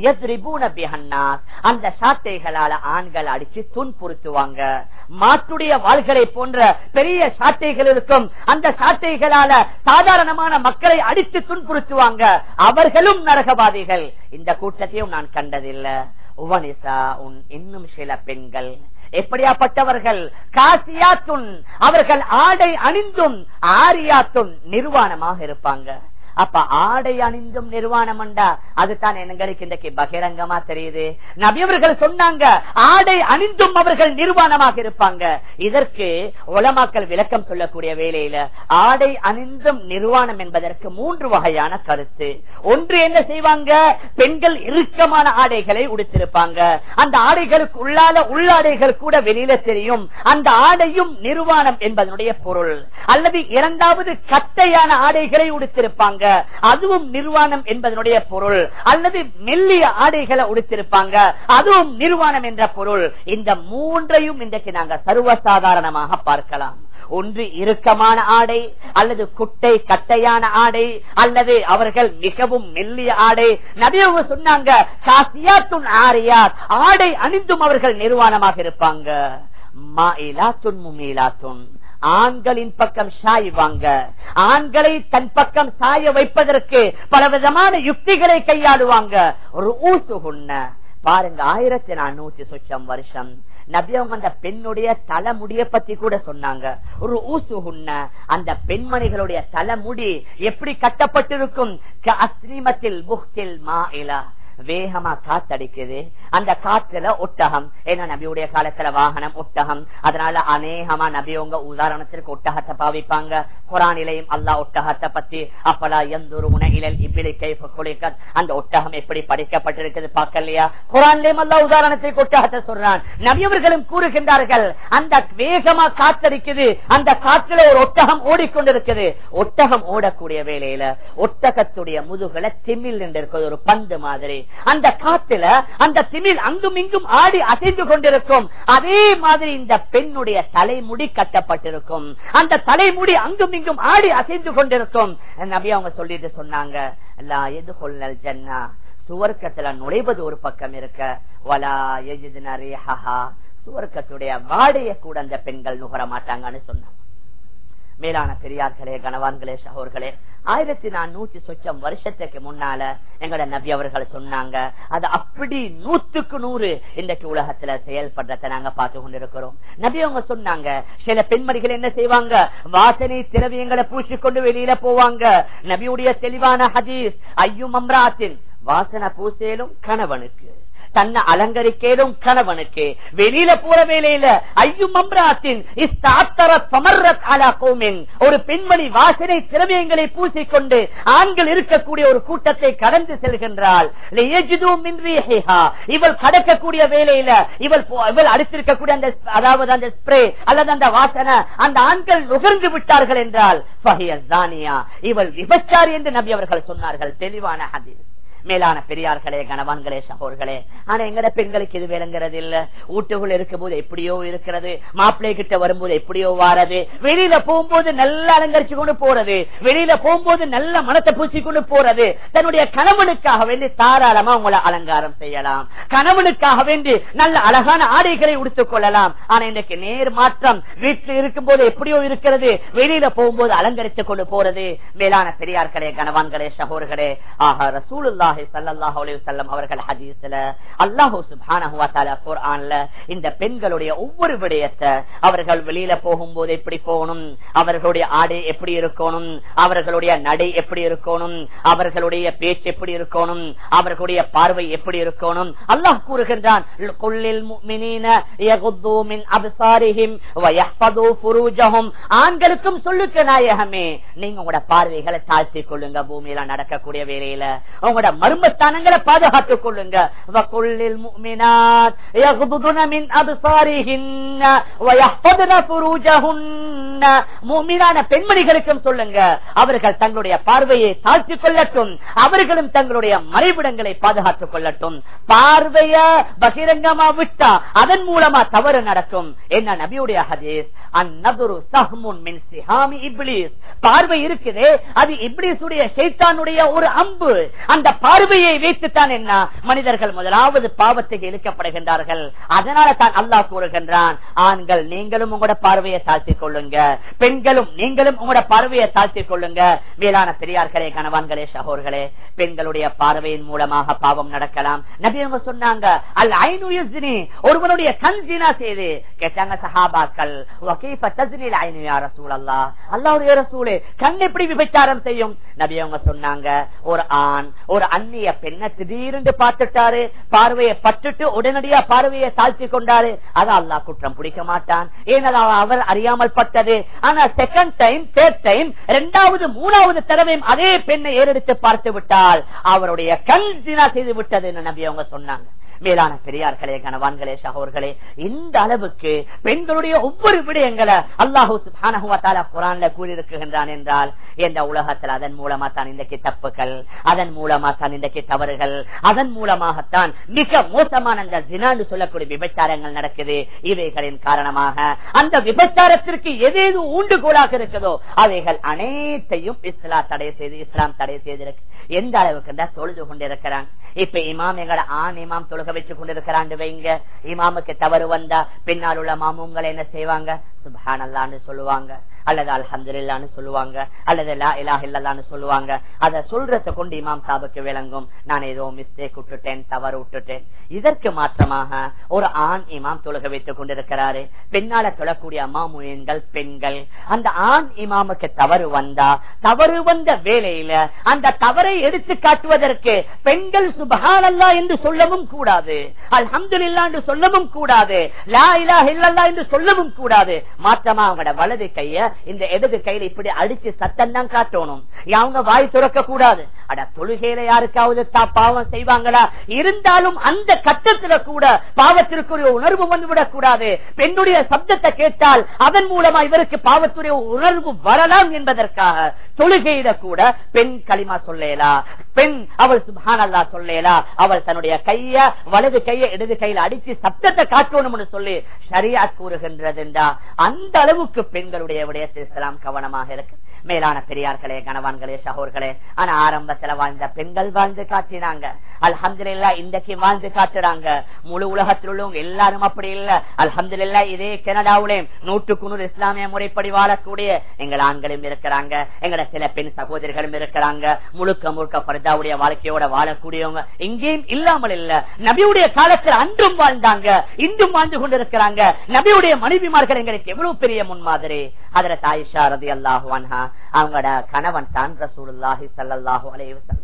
அந்த சாட்டைகளால ஆண்கள் அடிச்சு துன்புறுத்துவாங்க மாட்டுடைய வாள்களை போன்ற பெரிய சாட்டைகள் இருக்கும் அந்த சாட்டைகளால சாதாரணமான மக்களை அடித்து துன்புறுத்துவாங்க அவர்களும் நரகவாதிகள் இந்த கூட்டத்தையும் நான் கண்டதில்லை உவனிசா உன் இன்னும் சில பெண்கள் எப்படியாப்பட்டவர்கள் காசியாத்துன் அவர்கள் ஆடை அணிந்தும் ஆரியாத்துன் நிர்வாணமாக இருப்பாங்க அப்ப ஆடை அணிந்தும் நிர்வாணம் அண்டா அதுதான் எங்களுக்கு இன்றைக்கு பகிரங்கமா தெரியுது நபியவர்கள் சொன்னாங்க ஆடை அணிந்தும் அவர்கள் நிர்வாணமாக இருப்பாங்க இதற்கு உலமாக்கல் விளக்கம் சொல்லக்கூடிய வேலையில ஆடை அணிந்தும் நிர்வாணம் என்பதற்கு மூன்று வகையான கருத்து ஒன்று என்ன செய்வாங்க பெண்கள் இறுக்கமான ஆடைகளை உடுத்திருப்பாங்க அந்த ஆடைகளுக்கு உள்ளால உள்ளாடைகள் கூட வெளியில தெரியும் அந்த ஆடையும் நிர்வாணம் என்பதனுடைய பொருள் அல்லது இரண்டாவது கட்டையான ஆடைகளை உடுத்திருப்பாங்க அதுவும் நிர்வாணம் என்பதனுடைய பொருள் அல்லது மெல்லிய ஆடைகளை உடுத்திருப்பாங்க அதுவும் நிர்வாணம் என்ற பொருள் இந்த மூன்றையும் இன்றைக்கு நாங்க சர்வசாதாரணமாக பார்க்கலாம் ஒன்று இறுக்கமான ஆடை அல்லது குட்டை கட்டையான ஆடை அல்லது அவர்கள் மிகவும் மெல்லிய ஆடை நபியவங்க சொன்னாங்க காசியாத்துன் ஆரியாத் ஆடை அணிந்தும் அவர்கள் நிர்வாணமாக இருப்பாங்க மாயிலாத்துன் முமீலாத்துன் ஆண்களின் பக்கம் சாய்வாங்க ஆண்களை தன் பக்கம் சாய வைப்பதற்கு பலவிதமான யுக்திகளை கையாளுவாங்க ஒரு ஊசு உண்ண பாருங்க ஆயிரத்தி நானூத்தி சொச்சம் வருஷம் நபி அவங்க அந்த பெண்ணுடைய தலைமுடிய பத்தி கூட சொன்னாங்க ஒரு ஊசு உண்ண அந்த பெண்மணிகளுடைய தலைமுடி எப்படி கட்டப்பட்டிருக்கும் அஸ்ரீமத்தில் புக்தில் மாயிலா வேகமா காத்தடிக்குது அந்த காற்றுல ஒட்டகம் ஏன்னா நபியுடைய காலத்துல வாகனம் ஒட்டகம் அதனால அநேகமா நபி உங்க உதாரணத்திற்கு ஒட்டகத்தை பாவிப்பாங்க குரானிலையும் அல்லா ஒட்டகத்தை பத்தி அப்பலா எந்த உணகிலல் இப்பிலி கைஃப குளிக்க அந்த ஒட்டகம் எப்படி படிக்கப்பட்டிருக்குது பார்க்கலையா குரான்லயும் அல்லா உதாரணத்திற்கு ஒட்டகத்தை சொல்றான் நபியவர்களும் கூறுகின்றார்கள் அந்த வேகமா காத்தடிக்குது அந்த காற்றுல ஒரு ஒட்டகம் ஓடிக்கொண்டிருக்குது ஒட்டகம் ஓடக்கூடிய வேலையில ஒட்டகத்துடைய முதுகுல திமில் என்று இருக்குது ஒரு பந்து மாதிரி அந்த காத்துல அந்த திமில் அங்கும் இங்கும் ஆடி அசைந்து கொண்டிருக்கும் அதே மாதிரி இந்த பெண்ணுடைய தலைமுடி கட்டப்பட்டிருக்கும் அந்த தலைமுடி அங்கும் இங்கும் ஆடி அசைந்து கொண்டிருக்கும் நபி அவங்க சொல்லிட்டு சொன்னாங்க அல்லா எது கொள்ளல் ஜன்னா சுவர்க்கத்துல நுழைவது ஒரு பக்கம் இருக்க வலா எஜிதினரேஹா சுவர்க்கத்துடைய வாடைய கூட அந்த பெண்கள் நுகர மாட்டாங்கன்னு சொன்னாங்க மேலான பெரியார்களே கனவான்களே சகோர்களே ஆயிரத்தி நானூத்தி சொச்சம் வருஷத்துக்கு முன்னால எங்கட நபி அவர்கள் சொன்னாங்க அது அப்படி நூத்துக்கு நூறு இன்றைக்கு உலகத்துல செயல்படுறத நாங்க பார்த்து கொண்டிருக்கிறோம் நபி அவங்க சொன்னாங்க சில பெண்மணிகள் என்ன செய்வாங்க வாசனை திரவியங்களை பூசிக்கொண்டு வெளியில போவாங்க நபியுடைய தெளிவான ஹதீஸ் ஐயும் அம்ராத்தின் வாசனை பூசேலும் கணவனுக்கு தன்னை அலங்கரிக்கேடும் கணவனுக்கு வெளியில போற வேலையில ஐயும் அம்ராத்தின் ஒரு பெண்மணி வாசனை திரவியங்களை பூசிக்கொண்டு ஆண்கள் இருக்கக்கூடிய ஒரு கூட்டத்தை கடந்து செல்கின்றாள் இவள் கடக்கக்கூடிய வேலையில இவள் இவள் அடுத்திருக்கக்கூடிய அந்த அதாவது அந்த ஸ்ப்ரே அல்லது அந்த வாசனை அந்த ஆண்கள் நுகர்ந்து விட்டார்கள் என்றால் இவள் விபச்சாரி என்று நபி அவர்கள் சொன்னார்கள் தெளிவான ஹதீஸ் மேலான பெரியார்களே கணவான்களே சகோர்களே ஆனா எங்கட பெண்களுக்கு இது விளங்குறது இல்ல வீட்டுக்குள்ள இருக்கும் போது எப்படியோ இருக்கிறது மாப்பிள்ளை கிட்ட வரும்போது எப்படியோ வாரது வெளியில போகும்போது நல்லா அலங்கரிச்சு கொண்டு போறது வெளியில போகும்போது நல்ல மனத்தை பூசி கொண்டு போறது தன்னுடைய கணவனுக்காக வேண்டி தாராளமா உங்களை அலங்காரம் செய்யலாம் கணவனுக்காக வேண்டி நல்ல அழகான ஆடைகளை உடுத்துக் கொள்ளலாம் ஆனா இன்னைக்கு நேர் மாற்றம் வீட்டில் இருக்கும் போது எப்படியோ இருக்கிறது வெளியில போகும்போது அலங்கரிச்சு கொண்டு போறது மேலான பெரியார்களே கணவான்களே சகோர்களே ஆஹா ரசூலுல்லா அவர்கள் ஹதீஸ்ல அல்லாஹூ குர்ஆன்ல இந்த பெண்களுடைய ஒவ்வொரு விடயத்தை அவர்கள் வெளியில போகும்போது எப்படி போகணும் அவர்களுடைய ஆடை எப்படி இருக்கணும் அவர்களுடைய நடை எப்படி இருக்கணும் அவர்களுடைய பேச்சு எப்படி இருக்கணும் அவர்களுடைய பார்வை எப்படி இருக்கணும் அல்லாஹ் கூறுகின்றான் ஆண்களுக்கும் சொல்லுக்க நாயகமே நீங்க உங்களோட பார்வைகளை தாழ்த்திக் கொள்ளுங்க பூமியில நடக்கக்கூடிய வேலையில உங்களோட மர்மஸ்தானங்களை பாதுகாத்துக் கொள்ளுங்க வகுல்லில் முஃமினாத் யகுதுன மின் அப்சாரிஹின்ன வயஹ்ஃபதுன ஃபுரூஜஹுன்ன முஃமினான பெண்மணிகளுக்கும் சொல்லுங்க அவர்கள் தங்களுடைய பார்வையை தாழ்த்திக் கொள்ளட்டும் அவர்களும் தங்களுடைய மறைவிடங்களை பாதுகாத்துக் கொள்ளட்டும் பார்வைய பகிரங்கமா விட்டா அதன் மூலமா தவறு நடக்கும் என்ன நபியுடைய ஹதீஸ் அந்நதுரு சஹ்முன் மின் சிஹாமி இப்லீஸ் பார்வை இருக்குதே அது இப்லீஸுடைய ஷைத்தானுடைய ஒரு அம்பு அந்த பார்வையை வைத்துத்தான் என்ன மனிதர்கள் முதலாவது பாவத்துக்கு இழுக்கப்படுகின்றார்கள் அதனால தான் அல்லாஹ் கூறுகின்றான் ஆண்கள் நீங்களும் உங்களோட பார்வையை தாழ்த்திக் கொள்ளுங்க பெண்களும் நீங்களும் உங்களோட பார்வையை தாழ்த்திக் கொள்ளுங்க மேலான பெரியார்களே கணவான்களே சகோர்களே பெண்களுடைய பார்வையின் மூலமாக பாவம் நடக்கலாம் நபி அவங்க சொன்னாங்க அல் ஐநூயுஸ்னி ஒருவனுடைய கண் ஜீனா செய்து கேட்டாங்க சஹாபாக்கள் வகீஃப தஸ்னில் ஐனு யா ரசூலல்லாஹ் அல்லாஹ்வுடைய ரசூலே கண் எப்படி விபச்சாரம் செய்யும் நபி அவங்க சொன்னாங்க ஒரு ஆண் ஒரு அந்நிய பெண்ணை திடீரென்று பார்த்துட்டாரு பார்வையை பட்டுட்டு உடனடியா பார்வையை தாழ்த்தி கொண்டாரு அதை அல்லாஹ் குற்றம் பிடிக்க மாட்டான் ஏன்னா அவர் அறியாமல் பட்டது ஆனா செகண்ட் டைம் தேர்ட் டைம் இரண்டாவது மூணாவது தடவையும் அதே பெண்ணை ஏறெடுத்து பார்த்து விட்டால் அவருடைய கண் தினா செய்து விட்டது என்று நபி அவங்க சொன்னாங்க மேலான பெரியார்களே கணவான்களே சகோர்களே இந்த அளவுக்கு பெண்களுடைய ஒவ்வொரு விடயங்களை அல்லாஹூ சுபானஹுவத்தால குரான்ல கூறியிருக்கின்றான் என்றால் எந்த உலகத்தில் அதன் மூலமா தான் இன்றைக்கு தப்புகள் அதன் மூலமா தான் இன்றைக்கு தவறுகள் அதன் மூலமாகத்தான் மிக மோசமான அந்த தினாண்டு சொல்லக்கூடிய விபச்சாரங்கள் நடக்குது இவைகளின் காரணமாக அந்த விபச்சாரத்திற்கு எதேது ஊண்டுகோலாக இருக்குதோ அவைகள் அனைத்தையும் இஸ்லாம் தடை செய்து இஸ்லாம் தடை செய்திருக்கு எந்த அளவுக்கு தான் தொழுது கொண்டிருக்கிறாங்க இப்ப இமாம் எங்களை ஆண் இமாம் தொழுக வச்சு கொண்டிருக்கிறாண்டு வைங்க இமாமுக்கு தவறு வந்தா பின்னால் உள்ள மாமுங்களை என்ன செய்வாங்க சுபான் அல்லான்னு சொல்லுவாங்க அல்லது அல்ஹம்துலில்லான்னு சொல்லுவாங்க அல்லது லா இலாஹ இல்லல்லான்னு சொல்லுவாங்க அத சொல்றத கொண்டு இமாம் சாபுக்கு விளங்கும் நான் ஏதோ மிஸ்டேக் விட்டுட்டேன் தவறு விட்டுட்டேன் இதற்கு மாற்றமாக ஒரு ஆண் இமாம் தொழுக வைத்துக் கொண்டிருக்கிறாரு பெண்ணால தொழக்கூடிய அம்மாமுயன்கள் பெண்கள் அந்த ஆண் இமாமுக்கு தவறு வந்தா தவறு வந்த வேலையில அந்த தவறை எடுத்து காட்டுவதற்கு பெண்கள் சுபஹானல்லா என்று சொல்லவும் கூடாது அல்ஹம்துலில்லா என்று சொல்லவும் கூடாது லா இலாஹ இல்லல்லா என்று சொல்லவும் கூடாது மாற்றமா அவங்களோட வலது கைய இந்த இடது கையில இப்படி அடிச்சு சத்தம் தான் காட்டணும் அவங்க வாய் துறக்க கூடாது அட தொழுகையில யாருக்காவது பாவம் செய்வாங்களா இருந்தாலும் அந்த கட்டத்துல கூட பாவத்திற்கு ஒரு உணர்வு வந்துவிடக் கூடாது பெண்ணுடைய சப்தத்தை கேட்டால் அதன் மூலமா இவருக்கு பாவத்துடைய உணர்வு வரலாம் என்பதற்காக தொழுகையில கூட பெண் களிமா சொல்லேலா பெண் அவள் சுபான் அல்லா சொல்லேலா அவள் தன்னுடைய கைய வலது கைய இடது கையில அடிச்சு சப்தத்தை காட்டணும்னு சொல்லி சரியா கூறுகின்றதுண்டா அந்த அளவுக்கு பெண்களுடைய விடயத்தில் இஸ்லாம் கவனமாக இருக்கு மேலான பெரியார்களே கணவான்களே சகோர்களே ஆனா ஆரம்பத்துல வாழ்ந்த பெண்கள் வாழ்ந்து காட்டினாங்க அல்ஹம்துலில்லா இன்றைக்கு வாழ்ந்து காட்டுறாங்க முழு உலகத்தில் உள்ளவங்க எல்லாரும் அப்படி இல்ல அல்ஹம்துலில்லா இதே கனடாவிலே நூற்றுக்கு நூறு இஸ்லாமிய முறைப்படி வாழக்கூடிய எங்கள் ஆண்களும் இருக்கிறாங்க எங்கட சில பெண் சகோதரிகளும் இருக்கிறாங்க முழுக்க முழுக்க பர்தாவுடைய வாழ்க்கையோட வாழக்கூடியவங்க இங்கேயும் இல்லாமல் இல்ல நபியுடைய காலத்தில் அன்றும் வாழ்ந்தாங்க இன்றும் வாழ்ந்து கொண்டிருக்கிறாங்க நபியுடைய மனைவிமார்கள் எங்களுக்கு எவ்வளவு பெரிய முன்மாதிரி அதுல தாயிஷா ரதி அல்லாஹுவான்ஹா அவங்களோட கணவன் தான் ரசூலுல்லாஹி சல்லாஹூ அலைவசல்லம்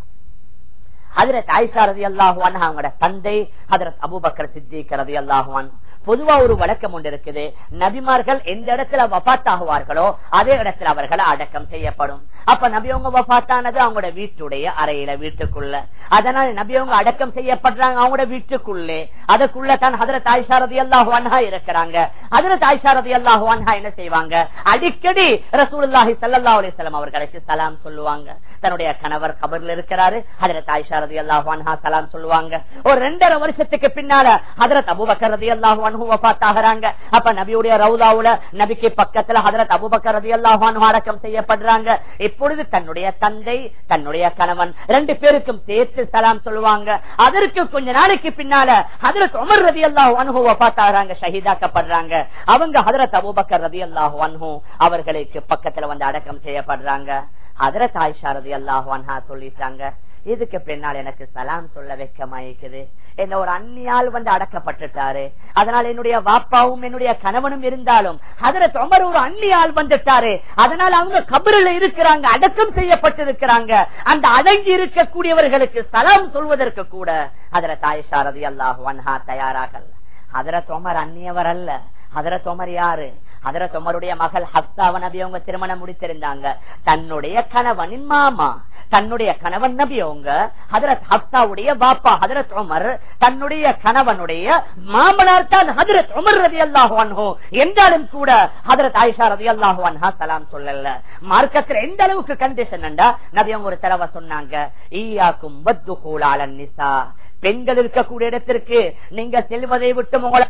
அதுல தாய்ஷா ரதி அல்லாஹுவான் அவங்களோட தந்தை ஹதரத் அபுபக்கர் சித்திக் ரதி அல்லாஹுவான் பொதுவா ஒரு வழக்கம் ஒன்று இருக்குது நபிமார்கள் எந்த இடத்துல வபாத் ஆகுவார்களோ அதே இடத்துல அவர்கள் அடக்கம் செய்யப்படும் அப்ப நபி அவங்க வபாத்தானது அவங்களோட வீட்டுடைய அறையில வீட்டுக்குள்ள அதனால நபி அவங்க அடக்கம் செய்யப்படுறாங்க அவங்களோட வீட்டுக்குள்ளே அதுக்குள்ள தான் ஹதர தாய்ஷாரதி அல்லாஹுவான்ஹா இருக்கிறாங்க அதுல தாய்ஷாரதி அல்லாஹுவான்ஹா என்ன செய்வாங்க அடிக்கடி ரசூலுல்லாஹி சல்லா அலிஸ்லாம் அவர்களுக்கு சலாம் சொல்லுவாங்க தன்னுடைய கணவர் கபர்ல இருக்கிறாரு அதுல தாய்ஷாரதி அல்லாஹுவான்ஹா சலாம் சொல்லுவாங்க ஒரு ரெண்டரை வருஷத்துக்கு பின்னால ஹதரத் அபுபக்கர் ரதி அல்லாஹுவான் ஆகிறாங்க அப்ப நபியுடைய ரவுதாவுல நபிக்கு பக்கத்துல ஹதரத் அபுபக்கர் ரதி அல்லாஹான் அடக்கம் செய்யப்படுறாங்க இப்பொழுது தன்னுடைய தந்தை தன்னுடைய கணவன் ரெண்டு பேருக்கும் சேர்த்து சலாம் சொல்லுவாங்க அதற்கு கொஞ்ச நாளைக்கு பின்னால ஹதரத் உமர் ரதி அல்லாஹு அனுகு வபாத்தாகிறாங்க ஷஹீதாக்கப்படுறாங்க அவங்க ஹதரத் அபுபக்கர் ரதி அல்லாஹு அன்ஹு அவர்களுக்கு பக்கத்துல வந்து அடக்கம் செய்யப்படுறாங்க ஹதரத் ஆயிஷா ரதி அல்லாஹு அன்ஹா சொல்லிட்டாங்க இதுக்கு பின்னால் எனக்கு சலாம் சொல்ல வெக்கமாயிருக்குது என்ன ஒரு அந்நியால் வந்து அடக்கப்பட்டுட்டாரு அதனால என்னுடைய வாப்பாவும் என்னுடைய கணவனும் இருந்தாலும் அதுல தொமர் ஒரு அந்நியால் வந்துட்டாரு அதனால அவங்க கபரில் இருக்கிறாங்க அடக்கம் செய்யப்பட்டிருக்கிறாங்க அந்த அடங்கி இருக்கக்கூடியவர்களுக்கு சலாம் சொல்வதற்கு கூட அதுல தாய்ஷாரதி அல்லாஹ் வன்ஹா தயாராகல அதுல தொமர் அந்நியவர் அல்ல அதுல தொமர் யாரு ஹதரத் உமருடைய மகள் ஹப்சாவ நபி அவங்க திருமணம் முடித்திருந்தாங்க தன்னுடைய கணவனின் மாமா தன்னுடைய கணவன் நபி அவங்க ஹதரத் ஹப்சாவுடைய பாப்பா ஹதரத் உமர் தன்னுடைய கணவனுடைய மாமனார் தான் ஹதரத் உமர் ரதி அல்லாஹு என்றாலும் கூட ஹதரத் ஆயிஷா ரதி அல்லாஹு அன்ஹா சலாம் சொல்லல மார்க்கத்தில் எந்த அளவுக்கு கண்டிஷன் நபி அவங்க ஒரு தடவை சொன்னாங்க ஈயாக்கும் வத்துகூலாலன் நிசா பெண்கள் இருக்கக்கூடிய இடத்திற்கு நீங்க செல்வதை விட்டு உங்களை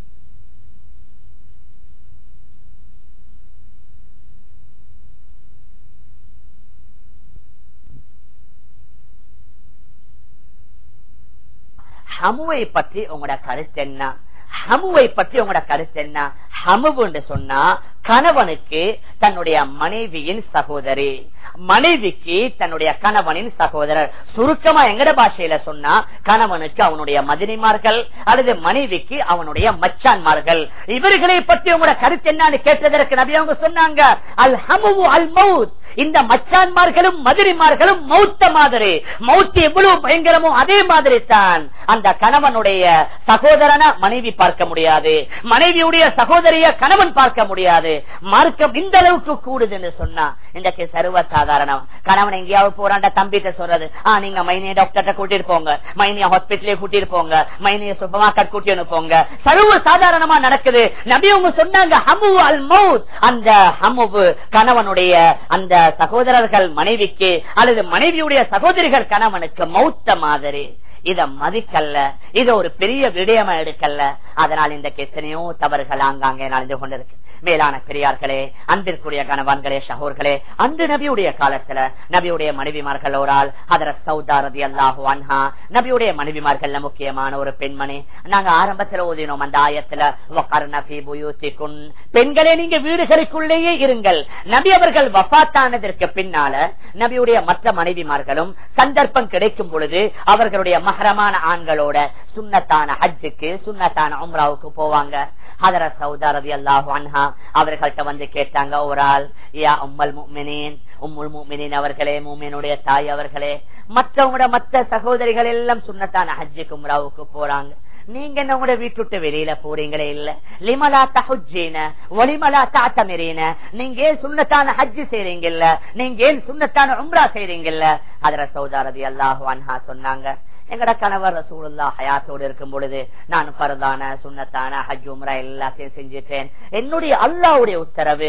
ஹமுவை பற்றி உங்களோட கருத்து என்ன ஹமுவை பற்றி உங்களோட கருத்து என்ன ஹமுன்னு சொன்னா கணவனுக்கு தன்னுடைய மனைவியின் சகோதரி மனைவிக்கு தன்னுடைய கணவனின் சகோதரர் சுருக்கமா எங்கட பாஷையில சொன்னா கணவனுக்கு அவனுடைய மதினிமார்கள் அல்லது மனைவிக்கு அவனுடைய மச்சான்மார்கள் இவர்களை பற்றி உங்களோட கருத்து என்னன்னு கேட்டதற்கு நபி அவங்க சொன்னாங்க அல் ஹமு அல் மவுத் இந்த மச்சான்மார்களும் மதுரிமார்களும் மௌத்த மாதிரி மௌத்து எவ்வளவு பயங்கரமோ அதே மாதிரி தான் அந்த கணவனுடைய சகோதரன மனைவி பார்க்க முடியாது மனைவியுடைய சகோதரிய கணவன் பார்க்க முடியாது மார்க்கம் இந்த அளவுக்கு கூடுதுன்னு சொன்னா இன்றைக்கு சர்வ சாதாரணம் கணவன் எங்கேயாவது போறாண்ட தம்பிட்ட சொல்றது ஆ நீங்க மைனிய டாக்டர்கிட்ட கூட்டிட்டு போங்க மைனிய ஹாஸ்பிட்டலே கூட்டிட்டு போங்க மைனிய சூப்பர் மார்க்கெட் கூட்டிட்டு போங்க சர்வ சாதாரணமா நடக்குது நபி அவங்க சொன்னாங்க ஹமு அல் மவுத் அந்த ஹமுவு கணவனுடைய அந்த சகோதரர்கள் மனைவிக்கு அல்லது மனைவியுடைய சகோதரிகள் கணவனுக்கு மௌத்த மாதிரி இத மதிக்கல்ல இத ஒரு பெரிய விடயமா எடுக்கல்ல அதனால் இந்த எத்தனையோ தவறுகள் ஆங்காங்கே நடந்து கொண்டிருக்கு மேலான பெரியார்களே அன்பிற்குரிய கணவான்களே ஷஹோர்களே அன்று நபியுடைய காலத்துல நபியுடைய மனைவிமார்கள் ஓரால் அதர சௌதாரதி அல்லாஹு அன்ஹா நபியுடைய மனைவிமார்கள் முக்கியமான ஒரு பெண்மணி நாங்க ஆரம்பத்துல ஓதினோம் அந்த ஆயத்துல பெண்களே நீங்க வீடுகளுக்குள்ளேயே இருங்கள் நபி அவர்கள் வஃத்தானதற்கு பின்னால நபியுடைய மற்ற மனைவிமார்களும் சந்தர்ப்பம் கிடைக்கும் பொழுது அவர்களுடைய மகரமான ஆண்களோட சுண்ணத்தான ஹஜ்ஜுக்கு சுண்ணத்தான உம்ராவுக்கு போவாங்க ஹதர சௌதாரதி அல்லாஹு அன்ஹா அவர்கள்ட்ட வந்து கேட்டாங்க ஒரு ஆள் யா உம்மல் முக்மினின் உம்முல் முக்மினின் அவர்களே மூமினுடைய தாய் அவர்களே மற்றவங்களோட மற்ற சகோதரிகள் எல்லாம் சுண்ணத்தான ஹஜ்ஜுக்கு உம்ராவுக்கு போறாங்க நீங்க என்ன உங்களோட வீட்டு விட்டு வெளியில போறீங்களே இல்ல லிமலா தஹுஜீன ஒலிமலா தாத்தமிரீன நீங்க ஏன் சுண்ணத்தான ஹஜ்ஜு செய்றீங்கல்ல நீங்க ஏன் சுண்ணத்தான உம்ரா செய்றீங்கல்ல அதர சௌதாரதி அல்லாஹு அன்ஹா சொன்னாங்க எங்கட கணவர் ரசூலுல்லா ஹயாத்தோடு இருக்கும் பொழுது நான் பரதான சுண்ணத்தான ஹஜ் உம்ரா எல்லாத்தையும் செஞ்சிட்டேன் என்னுடைய அல்லாவுடைய உத்தரவு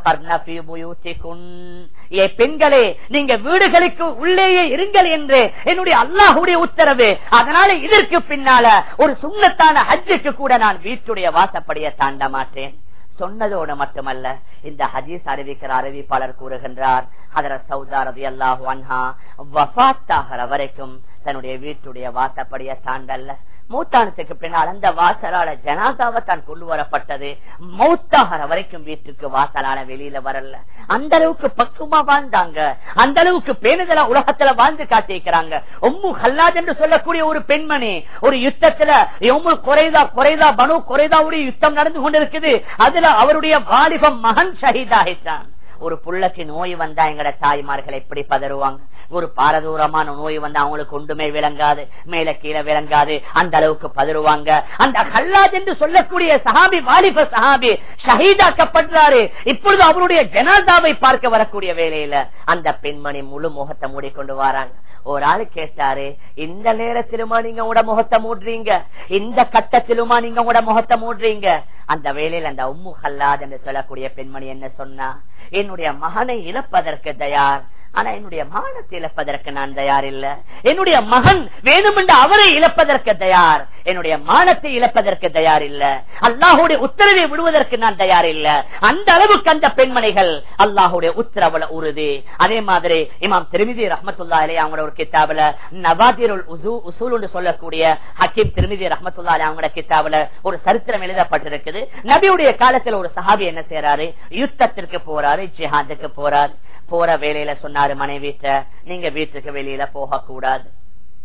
ஏ பெண்களே நீங்க வீடுகளுக்கு உள்ளேயே இருங்கள் என்று என்னுடைய அல்லாஹுடைய உத்தரவு அதனால இதற்கு பின்னால ஒரு சுண்ணத்தான ஹஜ்ஜுக்கு கூட நான் வீட்டுடைய வாசப்படிய தாண்ட மாட்டேன் சொன்னதோடு மட்டுமல்ல இந்த ஹதீஸ் அறிவிக்கிற அறிவிப்பாளர் கூறுகின்றார் அதர சௌதாரதி அல்லாஹு அன்ஹா வஃத்தாகிற வரைக்கும் தன்னுடைய வீட்டுடைய வாசப்படிய தாண்டல்ல மூத்தானத்துக்கு பின்னால் அந்த வாசலால ஜனாதாவை தான் கொண்டு வரப்பட்டது மௌத்தாகிற வரைக்கும் வீட்டுக்கு வாசலால வெளியில வரல அந்த அளவுக்கு பக்குவமா வாழ்ந்தாங்க அந்த அளவுக்கு பேணுதலா உலகத்துல வாழ்ந்து காட்டியிருக்கிறாங்க ஒம்மு ஹல்லாத் என்று சொல்லக்கூடிய ஒரு பெண்மணி ஒரு யுத்தத்துல எம்மு குறைதா குறைதா பனு குறைதாவுடைய யுத்தம் நடந்து கொண்டிருக்குது அதுல அவருடைய வாலிபம் மகன் ஷஹீதாகித்தான் ஒரு புள்ளக்கு நோய் வந்தா எங்கட தாய்மார்கள் எப்படி பதறுவாங்க ஒரு பாரதூரமான நோய் வந்தா அவங்களுக்கு ஒன்றுமே விளங்காது மேல கீழே விளங்காது அந்த அளவுக்கு பதறுவாங்க அந்த ஹல்லாத் என்று சொல்லக்கூடிய சஹாபி வாலிப சஹாபி ஷஹீதாக்கப்படுறாரு இப்பொழுது அவருடைய ஜனாதாவை பார்க்க வரக்கூடிய வேலையில அந்த பெண்மணி முழு முகத்தை மூடிக்கொண்டு வராங்க ஒரு ஆளு கேட்டாரு இந்த நேரத்திலுமா நீங்க உட முகத்தை மூடுறீங்க இந்த கட்டத்திலுமா நீங்க உட முகத்தை மூடுறீங்க அந்த வேலையில் அந்த உம்மு ஹல்லாத் என்று சொல்லக்கூடிய பெண்மணி என்ன சொன்னா என்னுடைய மகனை இழப்பதற்கு தயார் ஆனா என்னுடைய மானத்தை இழப்பதற்கு நான் தயார் இல்ல என்னுடைய மகன் வேணுமென்று அவரை இழப்பதற்கு தயார் என்னுடைய மானத்தை இழப்பதற்கு தயார் இல்ல அல்லாஹுடைய உத்தரவை விடுவதற்கு நான் தயார் இல்ல அந்த அளவுக்கு அந்த பெண்மணிகள் அல்லாஹுடைய உத்தரவுல உறுதி அதே மாதிரி இமாம் திருமிதி ரஹமத்துல்லா அலி அவங்களோட ஒரு கித்தாபுல நவாதிருல் உசூல் சொல்லக்கூடிய ஹக்கீம் திருமிதி ரஹமத்துல்லா அலி அவங்களோட கித்தாபுல ஒரு சரித்திரம் எழுதப்பட்டிருக்குது நபியுடைய காலத்துல ஒரு சஹாபி என்ன செய்யறாரு யுத்தத்திற்கு போறாரு ஜிஹாதுக்கு போறாரு போற வேலையில சொன்னாரு மனைவிட்ட நீங்க வீட்டுக்கு வெளியில போக கூடாது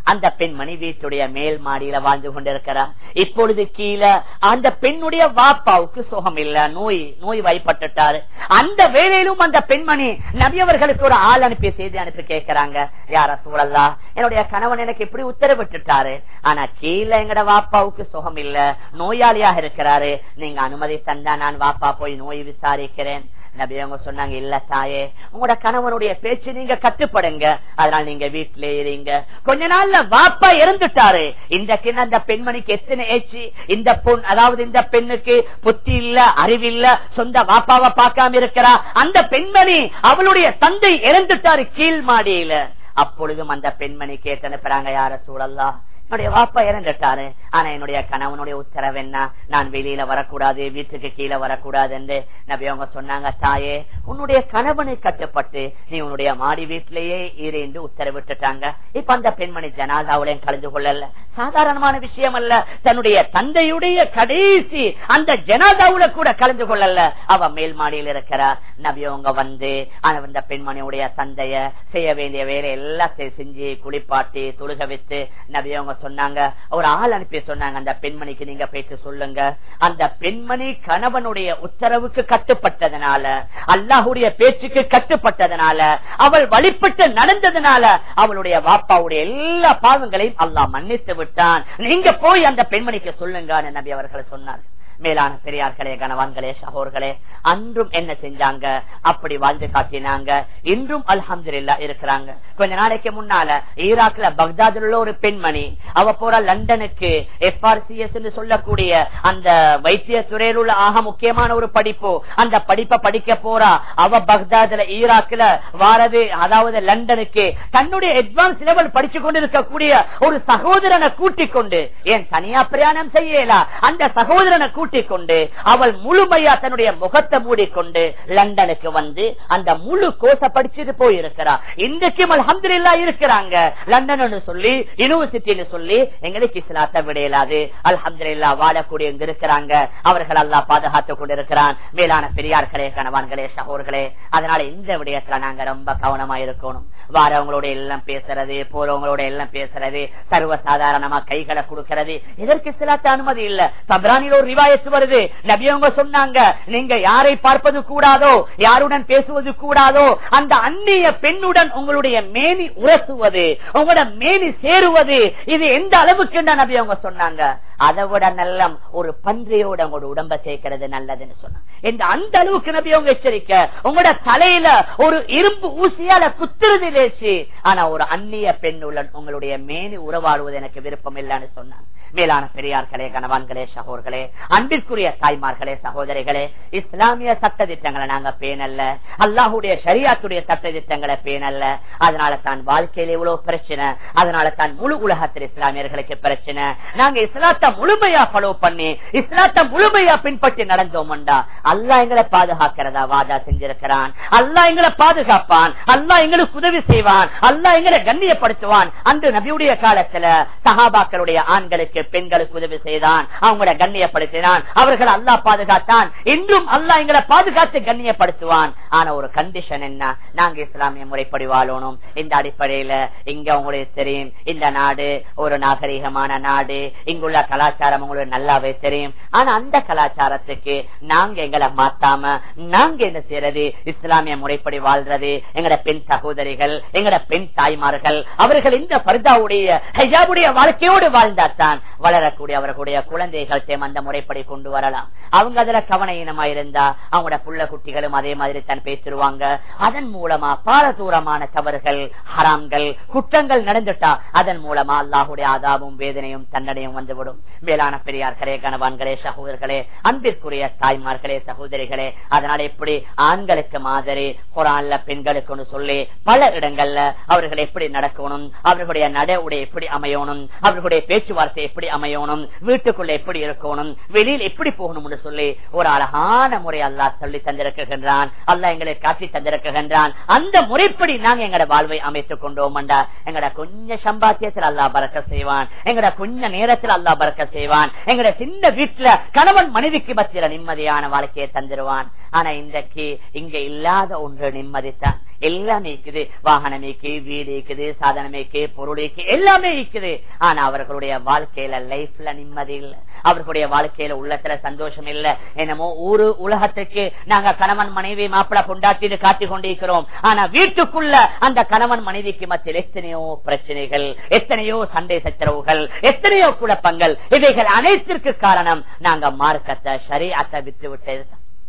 அந்த பெண்மணி வீட்டுடைய மேல் மாடியில வாழ்ந்து கொண்டிருக்கிறார் இப்பொழுது கீழே அந்த பெண்ணுடைய வாப்பாவுக்கு சுகம் இல்ல நோய் நோய் வாய்ப்பட்டுட்டாரு அந்த வேலையிலும் அந்த பெண்மணி நபியவர்களுக்கு ஒரு ஆள் அனுப்பி செய்தி அனுப்பி கேட்கிறாங்க யார சூழல்லா என்னுடைய கணவன் எனக்கு இப்படி உத்தரவிட்டுட்டாரு ஆனா கீழே எங்கட வாப்பாவுக்கு சுகம் இல்ல நோயாளியாக இருக்கிறாரு நீங்க அனுமதி தந்தா நான் வாப்பா போய் நோய் விசாரிக்கிறேன் நபி அவங்க சொன்னாங்க இல்ல தாயே உங்களோட கணவனுடைய பேச்சு நீங்க கட்டுப்படுங்க அதனால நீங்க வீட்டிலே இருங்க கொஞ்ச நாள்ல வாப்பா இறந்துட்டாரு இந்த கிண்ண அந்த பெண்மணிக்கு எத்தனை ஏச்சு இந்த பொண் அதாவது இந்த பெண்ணுக்கு புத்தி இல்ல அறிவில்ல சொந்த வாப்பாவை பார்க்காம இருக்கிறா அந்த பெண்மணி அவளுடைய தந்தை இறந்துட்டாரு கீழ் மாடியில அப்பொழுதும் அந்த பெண்மணி கேட்டு அனுப்புறாங்க யார சூழல்லா என்னுடைய வாப்பா இறந்துட்டாரு ஆனா என்னுடைய கணவனுடைய உத்தரவு என்ன நான் வெளியில வரக்கூடாது வீட்டுக்கு கீழே வரக்கூடாது என்று நபி அவங்க சொன்னாங்க தாயே உன்னுடைய கணவனை கட்டுப்பட்டு நீ உன்னுடைய மாடி வீட்டிலேயே இரு என்று உத்தரவிட்டுட்டாங்க இப்ப அந்த பெண்மணி ஜனாதாவுலையும் கலந்து கொள்ளல சாதாரணமான விஷயம் அல்ல தன்னுடைய தந்தையுடைய கடைசி அந்த ஜனாதாவுல கூட கலந்து கொள்ளல அவ மேல் மாடியில் இருக்கிறா நபி அவங்க வந்து அந்த பெண்மணியுடைய தந்தைய செய்ய வேண்டிய வேலை எல்லாத்தையும் செஞ்சு குளிப்பாட்டி துழுக வைத்து நபி அவங்க சொன்னாங்க ஒரு ஆள் அனுப்பி சொன்னாங்க அந்த பெண்மணிக்கு நீங்க போயிட்டு சொல்லுங்க அந்த பெண்மணி கணவனுடைய உத்தரவுக்கு கட்டுப்பட்டதனால அல்லாஹுடைய பேச்சுக்கு கட்டுப்பட்டதனால அவள் வழிபட்டு நடந்ததுனால அவளுடைய வாப்பாவுடைய எல்லா பாவங்களையும் அல்லாஹ் மன்னித்து விட்டான் நீங்க போய் அந்த பெண்மணிக்கு சொல்லுங்க நபி அவர்கள் சொன்னார் மேலான பெரியார்களே கணவான்களே சகோர்களே அன்றும் என்ன செஞ்சாங்க அப்படி வாழ்ந்து காட்டினாங்க இன்றும் அல்ஹம்துல்லா இருக்கிறாங்க கொஞ்ச நாளைக்கு முன்னால ஈராக்ல பக்தாதில் உள்ள ஒரு பெண்மணி அவ போற லண்டனுக்கு எஃப்ஆர்சிஎஸ் சொல்லக்கூடிய அந்த வைத்திய துறையில் உள்ள ஆக முக்கியமான ஒரு படிப்பு அந்த படிப்பை படிக்க போறா அவ பக்தாதுல ஈராக்ல வாரது அதாவது லண்டனுக்கு தன்னுடைய அட்வான்ஸ் லெவல் படிச்சு கொண்டு இருக்கக்கூடிய ஒரு சகோதரனை கூட்டிக் கொண்டு ஏன் தனியா பிரயாணம் செய்யலா அந்த சகோதரனை கூட்டிக் கொண்டு அவள் முழுமையா தன்னுடைய முகத்தை மூடிக்கொண்டு லண்டனுக்கு வந்து அந்த முழு கோச படிச்சுட்டு போயிருக்கிறா இன்றைக்கும் அல்ஹம்துலில்லா இருக்கிறாங்க லண்டன் சொல்லி யூனிவர்சிட்டின்னு சொல்லி எங்களுக்கு இஸ்லாத்தை விடையலாது அல்ஹம்துலில்லா வாழக்கூடிய இங்க இருக்கிறாங்க அவர்கள் அல்லா பாதுகாத்துக் கொண்டிருக்கிறான் மேலான பெரியார்களே கணவான்களே சகோர்களே அதனால இந்த விடயத்துல நாங்க ரொம்ப கவனமா இருக்கணும் வாரவங்களோட எல்லாம் பேசுறது போறவங்களோட எல்லாம் பேசுறது சர்வ சாதாரணமா கைகளை கொடுக்கிறது இதற்கு இஸ்லாத்த அனுமதி இல்ல சப்ரானில் ஒரு ரிவாயத்து வருது நபியவங்க சொன்னாங்க நீங்க யாரை பார்ப்பது கூடாதோ யாருடன் பேசுவது கூடாதோ அந்த அந்நிய பெண்ணுடன் உங்களுடைய மேனி உரசுவது உங்களோட மேனி சேருவது இது எந்த அளவுக்கு நபி அவங்க சொன்னாங்க அதை விட நல்ல ஒரு பன்றியோட உங்களோட உடம்ப சேர்க்கிறது நல்லதுன்னு சொன்னாங்க இந்த அந்த அளவுக்கு நபி அவங்க எச்சரிக்கை உங்களோட தலையில ஒரு இரும்பு ஊசியால குத்துறது லேசி ஆனா ஒரு அந்நிய பெண்ணுடன் உங்களுடைய மேனி உறவாடுவது எனக்கு விருப்பம் இல்லைன்னு சொன்னாங்க மேலான பெரியார்களே கணவான்களே சகோர்களே அன்பிற்குரிய தாய்மார்களே சகோதரிகளே இஸ்லாமிய சட்ட திட்டங்களை நாங்க பேணல்ல அல்லாஹுடைய ஷரியாத்துடைய சட்ட திட்டங்களை பேணல்ல அதனால தான் வாழ்க்கையில இவ்வளவு பிரச்சனை அதனால தான் முழு உலகத்தில் இஸ்லாமியர்களுக்கு பிரச்சனை நாங்க இஸ்லாத்தை முழுமையா ஃபாலோ பண்ணி இஸ்லாத்தை முழுமையா பின்பற்றி நடந்தோம்டா அல்லா எங்களை பாதுகாக்கிறதா வாதா செஞ்சிருக்கிறான் அல்லா எங்களை பாதுகாப்பான் அல்லா எங்களுக்கு உதவி செய்வான் அல்லா எங்களை கண்ணியப்படுத்துவான் அன்று நபியுடைய காலத்துல சஹாபாக்களுடைய ஆண்களுக்கு பெண்களுக்கு உதவி செய்தான் அவங்கள கண்ணியப்படுத்தினான் அவர்கள் அல்லா பாதுகாத்தான் இன்றும் அல்லா எங்களை பாதுகாத்து கண்ணியப்படுத்துவான் ஆனா ஒரு கண்டிஷன் என்ன நாங்க இஸ்லாமிய முறைப்படி வாழணும் இந்த அடிப்படையில இங்க உங்களுக்கு தெரியும் இந்த நாடு ஒரு நாகரிகமான நாடு இங்குள்ள கலாச்சாரம் உங்களுக்கு நல்லாவே தெரியும் ஆனா அந்த கலாச்சாரத்துக்கு நாங்க எங்களை மாத்தாம நாங்க என்ன செய்யறது இஸ்லாமிய முறைப்படி வாழ்றது எங்கட பெண் சகோதரிகள் எங்கட பெண் தாய்மார்கள் அவர்கள் இந்த பர்தாவுடைய ஹஜாபுடைய வாழ்க்கையோடு வாழ்ந்தாத்தான் வளரக்கூடிய அவர்களுடைய குழந்தைகள் அந்த முறைப்படி கொண்டு வரலாம் அவங்க அதுல கவனஈனமா இருந்தா அவங்களோட புள்ள குட்டிகளும் அதே மாதிரி தான் பேசிடுவாங்க அதன் மூலமா பால தூரமான தவறுகள் ஹராம்கள் குற்றங்கள் நடந்துட்டா அதன் மூலமா அல்லாஹுடைய ஆதாபும் வேதனையும் தண்டனையும் வந்துவிடும் மேலான பெரியார்களே கணவான்களே சகோதரர்களே அன்பிற்குரிய தாய்மார்களே சகோதரிகளே அதனால எப்படி ஆண்களுக்கு மாதிரி குரான்ல பெண்களுக்கு சொல்லி பல இடங்கள்ல அவர்கள் எப்படி நடக்கணும் அவர்களுடைய நட உடை எப்படி அமையணும் அவர்களுடைய பேச்சுவார்த்தை எப்படி அமையணும் வீட்டுக்குள்ள எப்படி இருக்கணும் வெளியில் எப்படி போகணும்னு சொல்லி ஒரு அழகான முறை அல்லாஹ் சொல்லி தந்திருக்கின்றான் அல்லாஹ் எங்களை காட்டி தந்திருக்கின்றான் அந்த முறைப்படி நாங்க எங்களோட வாழ்வை அமைத்துக் கொண்டோம்டா எங்கட கொஞ்ச சம்பாத்தியத்தில் அல்லாஹ் பறக்க செய்வான் எங்கட கொஞ்ச நேரத்தில் அல்லாஹ் பறக்க செய்வான் எங்கட சின்ன வீட்டுல கணவன் மனைவிக்கு மத்தியில நிம்மதியான வாழ்க்கையை தந்துருவான் ஆனா இன்றைக்கு இங்க இல்லாத ஒன்று நிம்மதித்தான் எல்லாமே இருக்குது வாகனம் இருக்கு வீடு இருக்குது சாதனம் இருக்கு பொருள் இருக்கு எல்லாமே இருக்குது ஆனா அவர்களுடைய வாழ்க்கையில லைஃப்ல நிம்மதி இல்ல அவர்களுடைய வாழ்க்கையில உள்ளத்துல சந்தோஷம் இல்ல என்னமோ ஒரு உலகத்துக்கு நாங்க கணவன் மனைவி மாப்பிள கொண்டாட்டிட்டு காட்டிக் கொண்டிருக்கிறோம் ஆனா வீட்டுக்குள்ள அந்த கணவன் மனைவிக்கு மத்தியில் எத்தனையோ பிரச்சனைகள் எத்தனையோ சண்டை சச்சரவுகள் எத்தனையோ குழப்பங்கள் இவைகள் அனைத்திற்கு காரணம் நாங்க மார்க்கத்தை சரியத்தை விட்டு விட்டது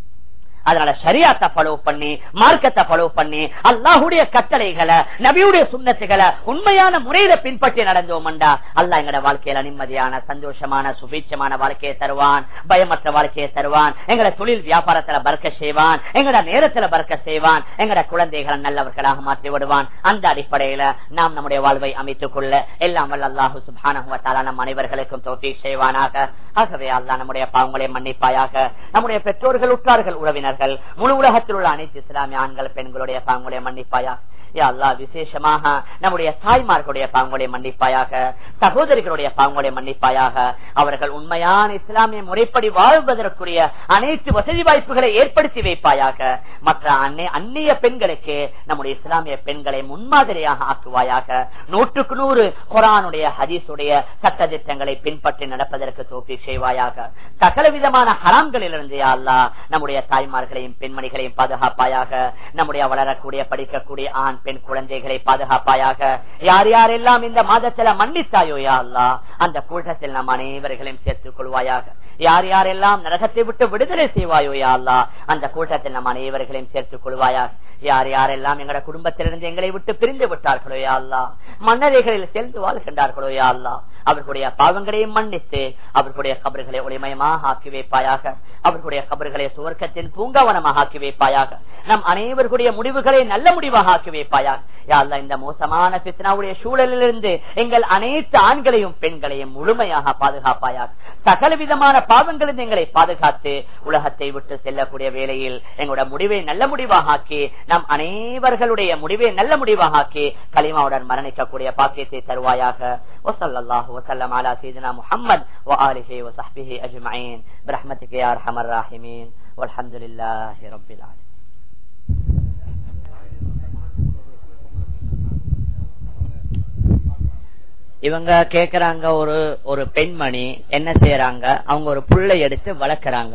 அதனால சரியாத்தை ஃபாலோ பண்ணி மார்க்கத்தை ஃபாலோ பண்ணி அல்லாஹுடைய கட்டளைகளை நபியுடைய சுண்ணத்துகளை உண்மையான முறையில பின்பற்றி நடந்தோம்டா அல்லா எங்கட வாழ்க்கையில நிம்மதியான சந்தோஷமான சுபீட்சமான வாழ்க்கையை தருவான் பயமற்ற வாழ்க்கையை தருவான் எங்கட தொழில் வியாபாரத்துல பறக்க செய்வான் எங்கட நேரத்துல பறக்க செய்வான் எங்கட குழந்தைகளை நல்லவர்களாக மாற்றி விடுவான் அந்த அடிப்படையில நாம் நம்முடைய வாழ்வை அமைத்துக் கொள்ள எல்லாம் வல்ல அல்லாஹு சுபான நம் அனைவர்களுக்கும் தோற்றி செய்வானாக ஆகவே அல்லா நம்முடைய பாவங்களை மன்னிப்பாயாக நம்முடைய பெற்றோர்கள் உற்றார்கள் உறவினர்கள் முழு உலகத்தில் உள்ள அனைத்து இஸ்லாமிய ஆண்கள் பெண்களுடைய பாவங்களை மன்னிப்பாயா அல்லா விசேஷமாக நம்முடைய தாய்மார்களுடைய பாவங்களை மன்னிப்பாயாக சகோதரிகளுடைய பாவங்களை மன்னிப்பாயாக அவர்கள் உண்மையான இஸ்லாமிய முறைப்படி வாழ்வதற்குரிய அனைத்து வசதி வாய்ப்புகளை ஏற்படுத்தி வைப்பாயாக மற்ற அந்நிய பெண்களுக்கு நம்முடைய இஸ்லாமிய பெண்களை முன்மாதிரியாக ஆக்குவாயாக நூற்றுக்கு நூறு குரானுடைய ஹதீஸுடைய சட்ட திட்டங்களை பின்பற்றி நடப்பதற்கு தோப்பி செய்வாயாக சகல விதமான ஹராம்களிலிருந்து அல்லா நம்முடைய தாய்மார்களையும் பெண்மணிகளையும் பாதுகாப்பாயாக நம்முடைய வளரக்கூடிய படிக்கக்கூடிய ஆண் பெண் குழந்தைகளை பாதுகாப்பாயாக யார் யாரெல்லாம் இந்த மாதத்துல மன்னித்தாயோ யா அல்லா அந்த கூட்டத்தில் நம் அனைவர்களையும் சேர்த்துக் கொள்வாயாக யார் யாரெல்லாம் நரகத்தை விட்டு விடுதலை செய்வாயோ யா அல்லா அந்த கூட்டத்தில் நம் அனைவர்களையும் சேர்த்துக் கொள்வாயாக யார் யாரெல்லாம் எங்களோட குடும்பத்திலிருந்து எங்களை விட்டு பிரிந்து விட்டார்களோ யா அல்லா மன்னரைகளில் சேர்ந்து வாழ்கின்றார்களோ யா அல்லா அவர்களுடைய பாவங்களையும் மன்னித்து அவர்களுடைய கபர்களை ஒளிமயமாக ஆக்கி வைப்பாயாக அவர்களுடைய கபர்களை சுவர்க்கத்தின் பூங்காவனமாக ஆக்கி வைப்பாயாக நம் அனைவருடைய முடிவுகளை நல்ல முடிவாக ஆக்கி வைப்பாயாக யாழ்லா இந்த மோசமான பித்னாவுடைய சூழலிலிருந்து எங்கள் அனைத்து ஆண்களையும் பெண்களையும் முழுமையாக பாதுகாப்பாயாக சகல விதமான பாவங்களிலிருந்து எங்களை பாதுகாத்து உலகத்தை விட்டு செல்லக்கூடிய வேளையில் எங்களோட முடிவை நல்ல முடிவாக ஆக்கி நம் அனைவர்களுடைய முடிவை நல்ல முடிவாக ஆக்கி களிமாவுடன் மரணிக்கக்கூடிய பாக்கியத்தை தருவாயாக வசல்லாஹு வசல்லம் அலா சீதனா முஹம்மது وآله وصحبه أجمعين برحمتك يا أرحم الراحمين والحمد لله رب العالمين இவங்க கேக்குறாங்க ஒரு ஒரு பெண்மணி என்ன செய்யறாங்க அவங்க ஒரு புள்ளை எடுத்து வளர்க்கறாங்க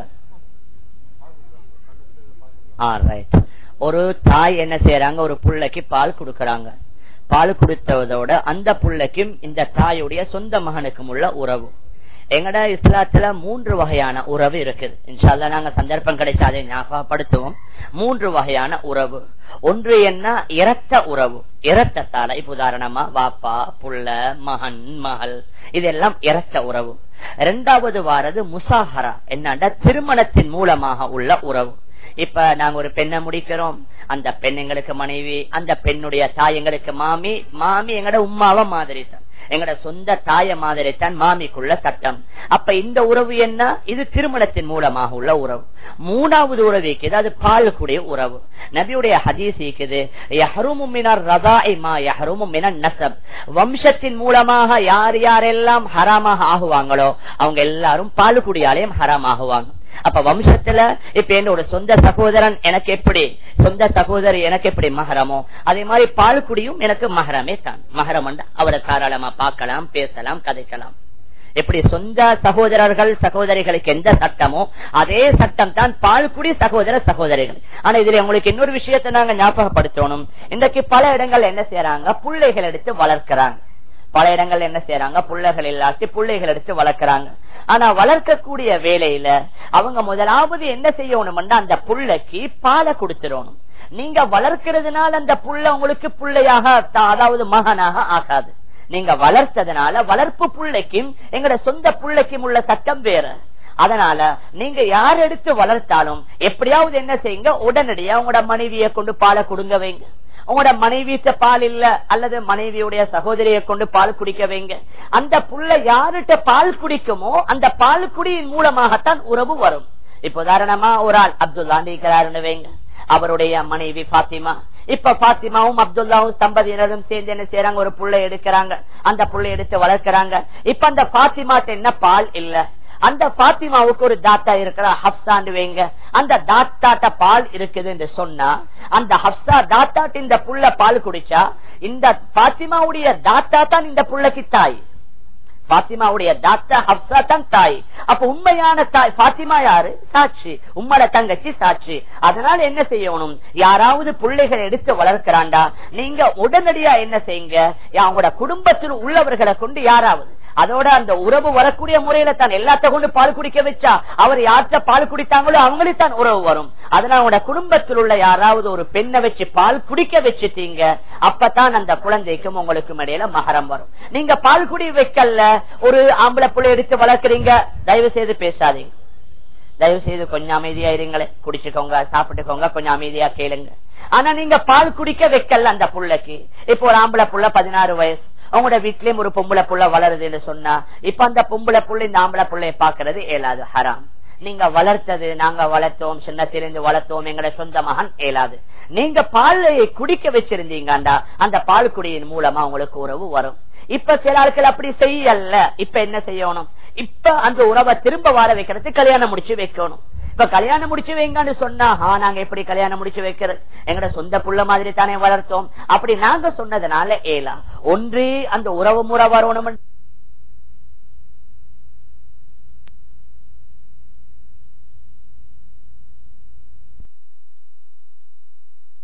ஒரு தாய் என்ன செய்யறாங்க ஒரு புள்ளைக்கு பால் கொடுக்கறாங்க பால் கொடுத்ததோட அந்த புள்ளைக்கும் இந்த தாயுடைய சொந்த மகனுக்கும் உள்ள உறவு எங்கட இஸ்லாத்துல மூன்று வகையான உறவு இருக்குது இன்ஷால்லா நாங்க சந்தர்ப்பம் கிடைச்சா அதை ஞாபகப்படுத்துவோம் மூன்று வகையான உறவு ஒன்று என்ன இரத்த உறவு இரத்தத்தால இப்ப உதாரணமா வாப்பா புள்ள மகன் மகள் இதெல்லாம் இரத்த உறவு இரண்டாவது வாரது முசாஹரா என்னண்டா திருமணத்தின் மூலமாக உள்ள உறவு இப்ப நாங்க ஒரு பெண்ணை முடிக்கிறோம் அந்த பெண் எங்களுக்கு மனைவி அந்த பெண்ணுடைய தாய் எங்களுக்கு மாமி மாமி எங்கட உமாவ மாதிரி தான் எங்கட சொந்த தாய மாதிரி தான் மாமிக்குள்ள சட்டம் அப்ப இந்த உறவு என்ன இது திருமணத்தின் மூலமாக உள்ள உறவு மூணாவது உறவு இருக்குது அது பாலுக்குடைய உறவு நபியுடைய ஹதீஸ் இருக்குது நசப் வம்சத்தின் மூலமாக யார் யாரெல்லாம் ஹராமாக ஆகுவாங்களோ அவங்க எல்லாரும் பாலுக்குடியாலையும் ஹராம் ஆகுவாங்க அப்ப வம்சத்துல இப்ப என்னோட சொந்த சகோதரன் எனக்கு எப்படி சொந்த சகோதரி எனக்கு எப்படி மகரமோ அதே மாதிரி பால்குடியும் எனக்கு மகரமே தான் மகரம் அவரை தாராளமா பார்க்கலாம் பேசலாம் கதைக்கலாம் எப்படி சொந்த சகோதரர்கள் சகோதரிகளுக்கு எந்த சட்டமோ அதே சட்டம் தான் பால்குடி சகோதர சகோதரிகள் ஆனா இதுல உங்களுக்கு இன்னொரு விஷயத்தை நாங்க ஞாபகப்படுத்தணும் இன்றைக்கு பல இடங்கள் என்ன செய்யறாங்க பிள்ளைகள் எடுத்து வளர்க்கிறாங்க பல இடங்கள் என்ன செய்யறாங்க புள்ளைகள் இல்லாட்டி பிள்ளைகள் எடுத்து வளர்க்கறாங்க ஆனா வளர்க்கக்கூடிய வேலையில அவங்க முதலாவது என்ன செய்யணும்னா அந்த புள்ளைக்கு பாலை கொடுத்துடணும் நீங்க வளர்க்கிறதுனால அந்த புள்ள உங்களுக்கு பிள்ளையாக அதாவது மகனாக ஆகாது நீங்க வளர்த்ததுனால வளர்ப்பு பிள்ளைக்கும் எங்கட சொந்த பிள்ளைக்கும் உள்ள சட்டம் வேற அதனால நீங்க யார் எடுத்து வளர்த்தாலும் எப்படியாவது என்ன செய்யுங்க உடனடியா உங்களோட மனைவியை கொண்டு பாலை கொடுங்க வைங்க உங்களோட மனைவிட்ட பால் இல்ல அல்லது மனைவியுடைய சகோதரியை கொண்டு பால் குடிக்க வைங்க அந்த புள்ள யாருகிட்ட பால் குடிக்குமோ அந்த பால் குடியின் மூலமாகத்தான் உறவு வரும் இப்ப உதாரணமா ஒரு ஆள் அப்துல்லாண்டிக்கிறாருன்னு வைங்க அவருடைய மனைவி பாத்திமா இப்ப பாத்திமாவும் அப்துல்லாவும் தம்பதியினரும் சேர்ந்து என்ன செய்யறாங்க ஒரு புள்ளை எடுக்கிறாங்க அந்த புள்ளை எடுத்து வளர்க்கிறாங்க இப்ப அந்த பாத்திமாட்ட என்ன பால் இல்ல அந்த பாத்திமாவுக்கு ஒரு தாத்தா இருக்கிற ஹப்சாண்டு வைங்க அந்த தாத்தாட்ட பால் இருக்குது என்று சொன்னா அந்த ஹப்சா தாத்தாட்டு இந்த புள்ள பால் குடிச்சா இந்த பாத்திமாவுடைய தாத்தா தான் இந்த புள்ளைக்கு தாய் பாத்திமாவுடைய தாத்தா ஹப்சா தான் தாய் அப்ப உண்மையான தாய் பாத்திமா யாரு சாட்சி உம்மட தங்கச்சி சாட்சி அதனால என்ன செய்யணும் யாராவது பிள்ளைகளை எடுத்து வளர்க்கிறாண்டா நீங்க உடனடியா என்ன செய்யுங்க அவங்களோட குடும்பத்தில் உள்ளவர்களை கொண்டு யாராவது அதோட அந்த உறவு வரக்கூடிய முறையில தான் எல்லாத்த கொண்டு பால் குடிக்க வச்சா அவர் யார்கிட்ட பால் குடித்தாங்களோ அவங்களுக்கு தான் உறவு வரும் அதனால உங்களோட குடும்பத்தில் உள்ள யாராவது ஒரு பெண்ணை வச்சு பால் குடிக்க வச்சுட்டீங்க அப்பதான் அந்த குழந்தைக்கும் உங்களுக்கும் இடையில மகரம் வரும் நீங்க பால் குடி வைக்கல ஒரு ஆம்பளை புள்ளை எடுத்து வளர்க்குறீங்க தயவு செய்து பேசாதீங்க தயவு செய்து கொஞ்சம் அமைதியா இருங்களே குடிச்சுக்கோங்க சாப்பிட்டுக்கோங்க கொஞ்சம் அமைதியா கேளுங்க ஆனா நீங்க பால் குடிக்க வைக்கல அந்த புள்ளைக்கு இப்போ ஒரு ஆம்பளை புள்ள பதினாறு வயசு உங்களோட வீட்லயும் ஒரு பொம்பளை புள்ள வளருதுன்னு சொன்னா இப்ப அந்த பொம்பளை புள்ள இந்த ஆம்பளை புள்ளைய பாக்குறது ஏலாது ஹராம் நீங்க வளர்த்தது நாங்க வளர்த்தோம் சின்னத்திலிருந்து வளர்த்தோம் எங்கட சொந்த மகன் ஏலாது நீங்க பாலையை குடிக்க வச்சிருந்தீங்கண்டா அந்த பால் குடியின் மூலமா உங்களுக்கு உறவு வரும் இப்ப சில ஆட்கள் அப்படி செய்யல இப்ப என்ன செய்யணும் இப்ப அந்த உறவை திரும்ப வார வைக்கிறதுக்கு கல்யாணம் முடிச்சு வைக்கணும் இப்ப கல்யாணம் முடிச்சு வைங்கன்னு சொன்னா ஆ நாங்க எப்படி கல்யாணம் முடிச்சு வைக்கிறது எங்கட சொந்த புள்ள மாதிரி தானே வளர்த்தோம் அப்படி நாங்க சொன்னதுனால ஏலா ஒன்றே அந்த உறவு முறை வரணும்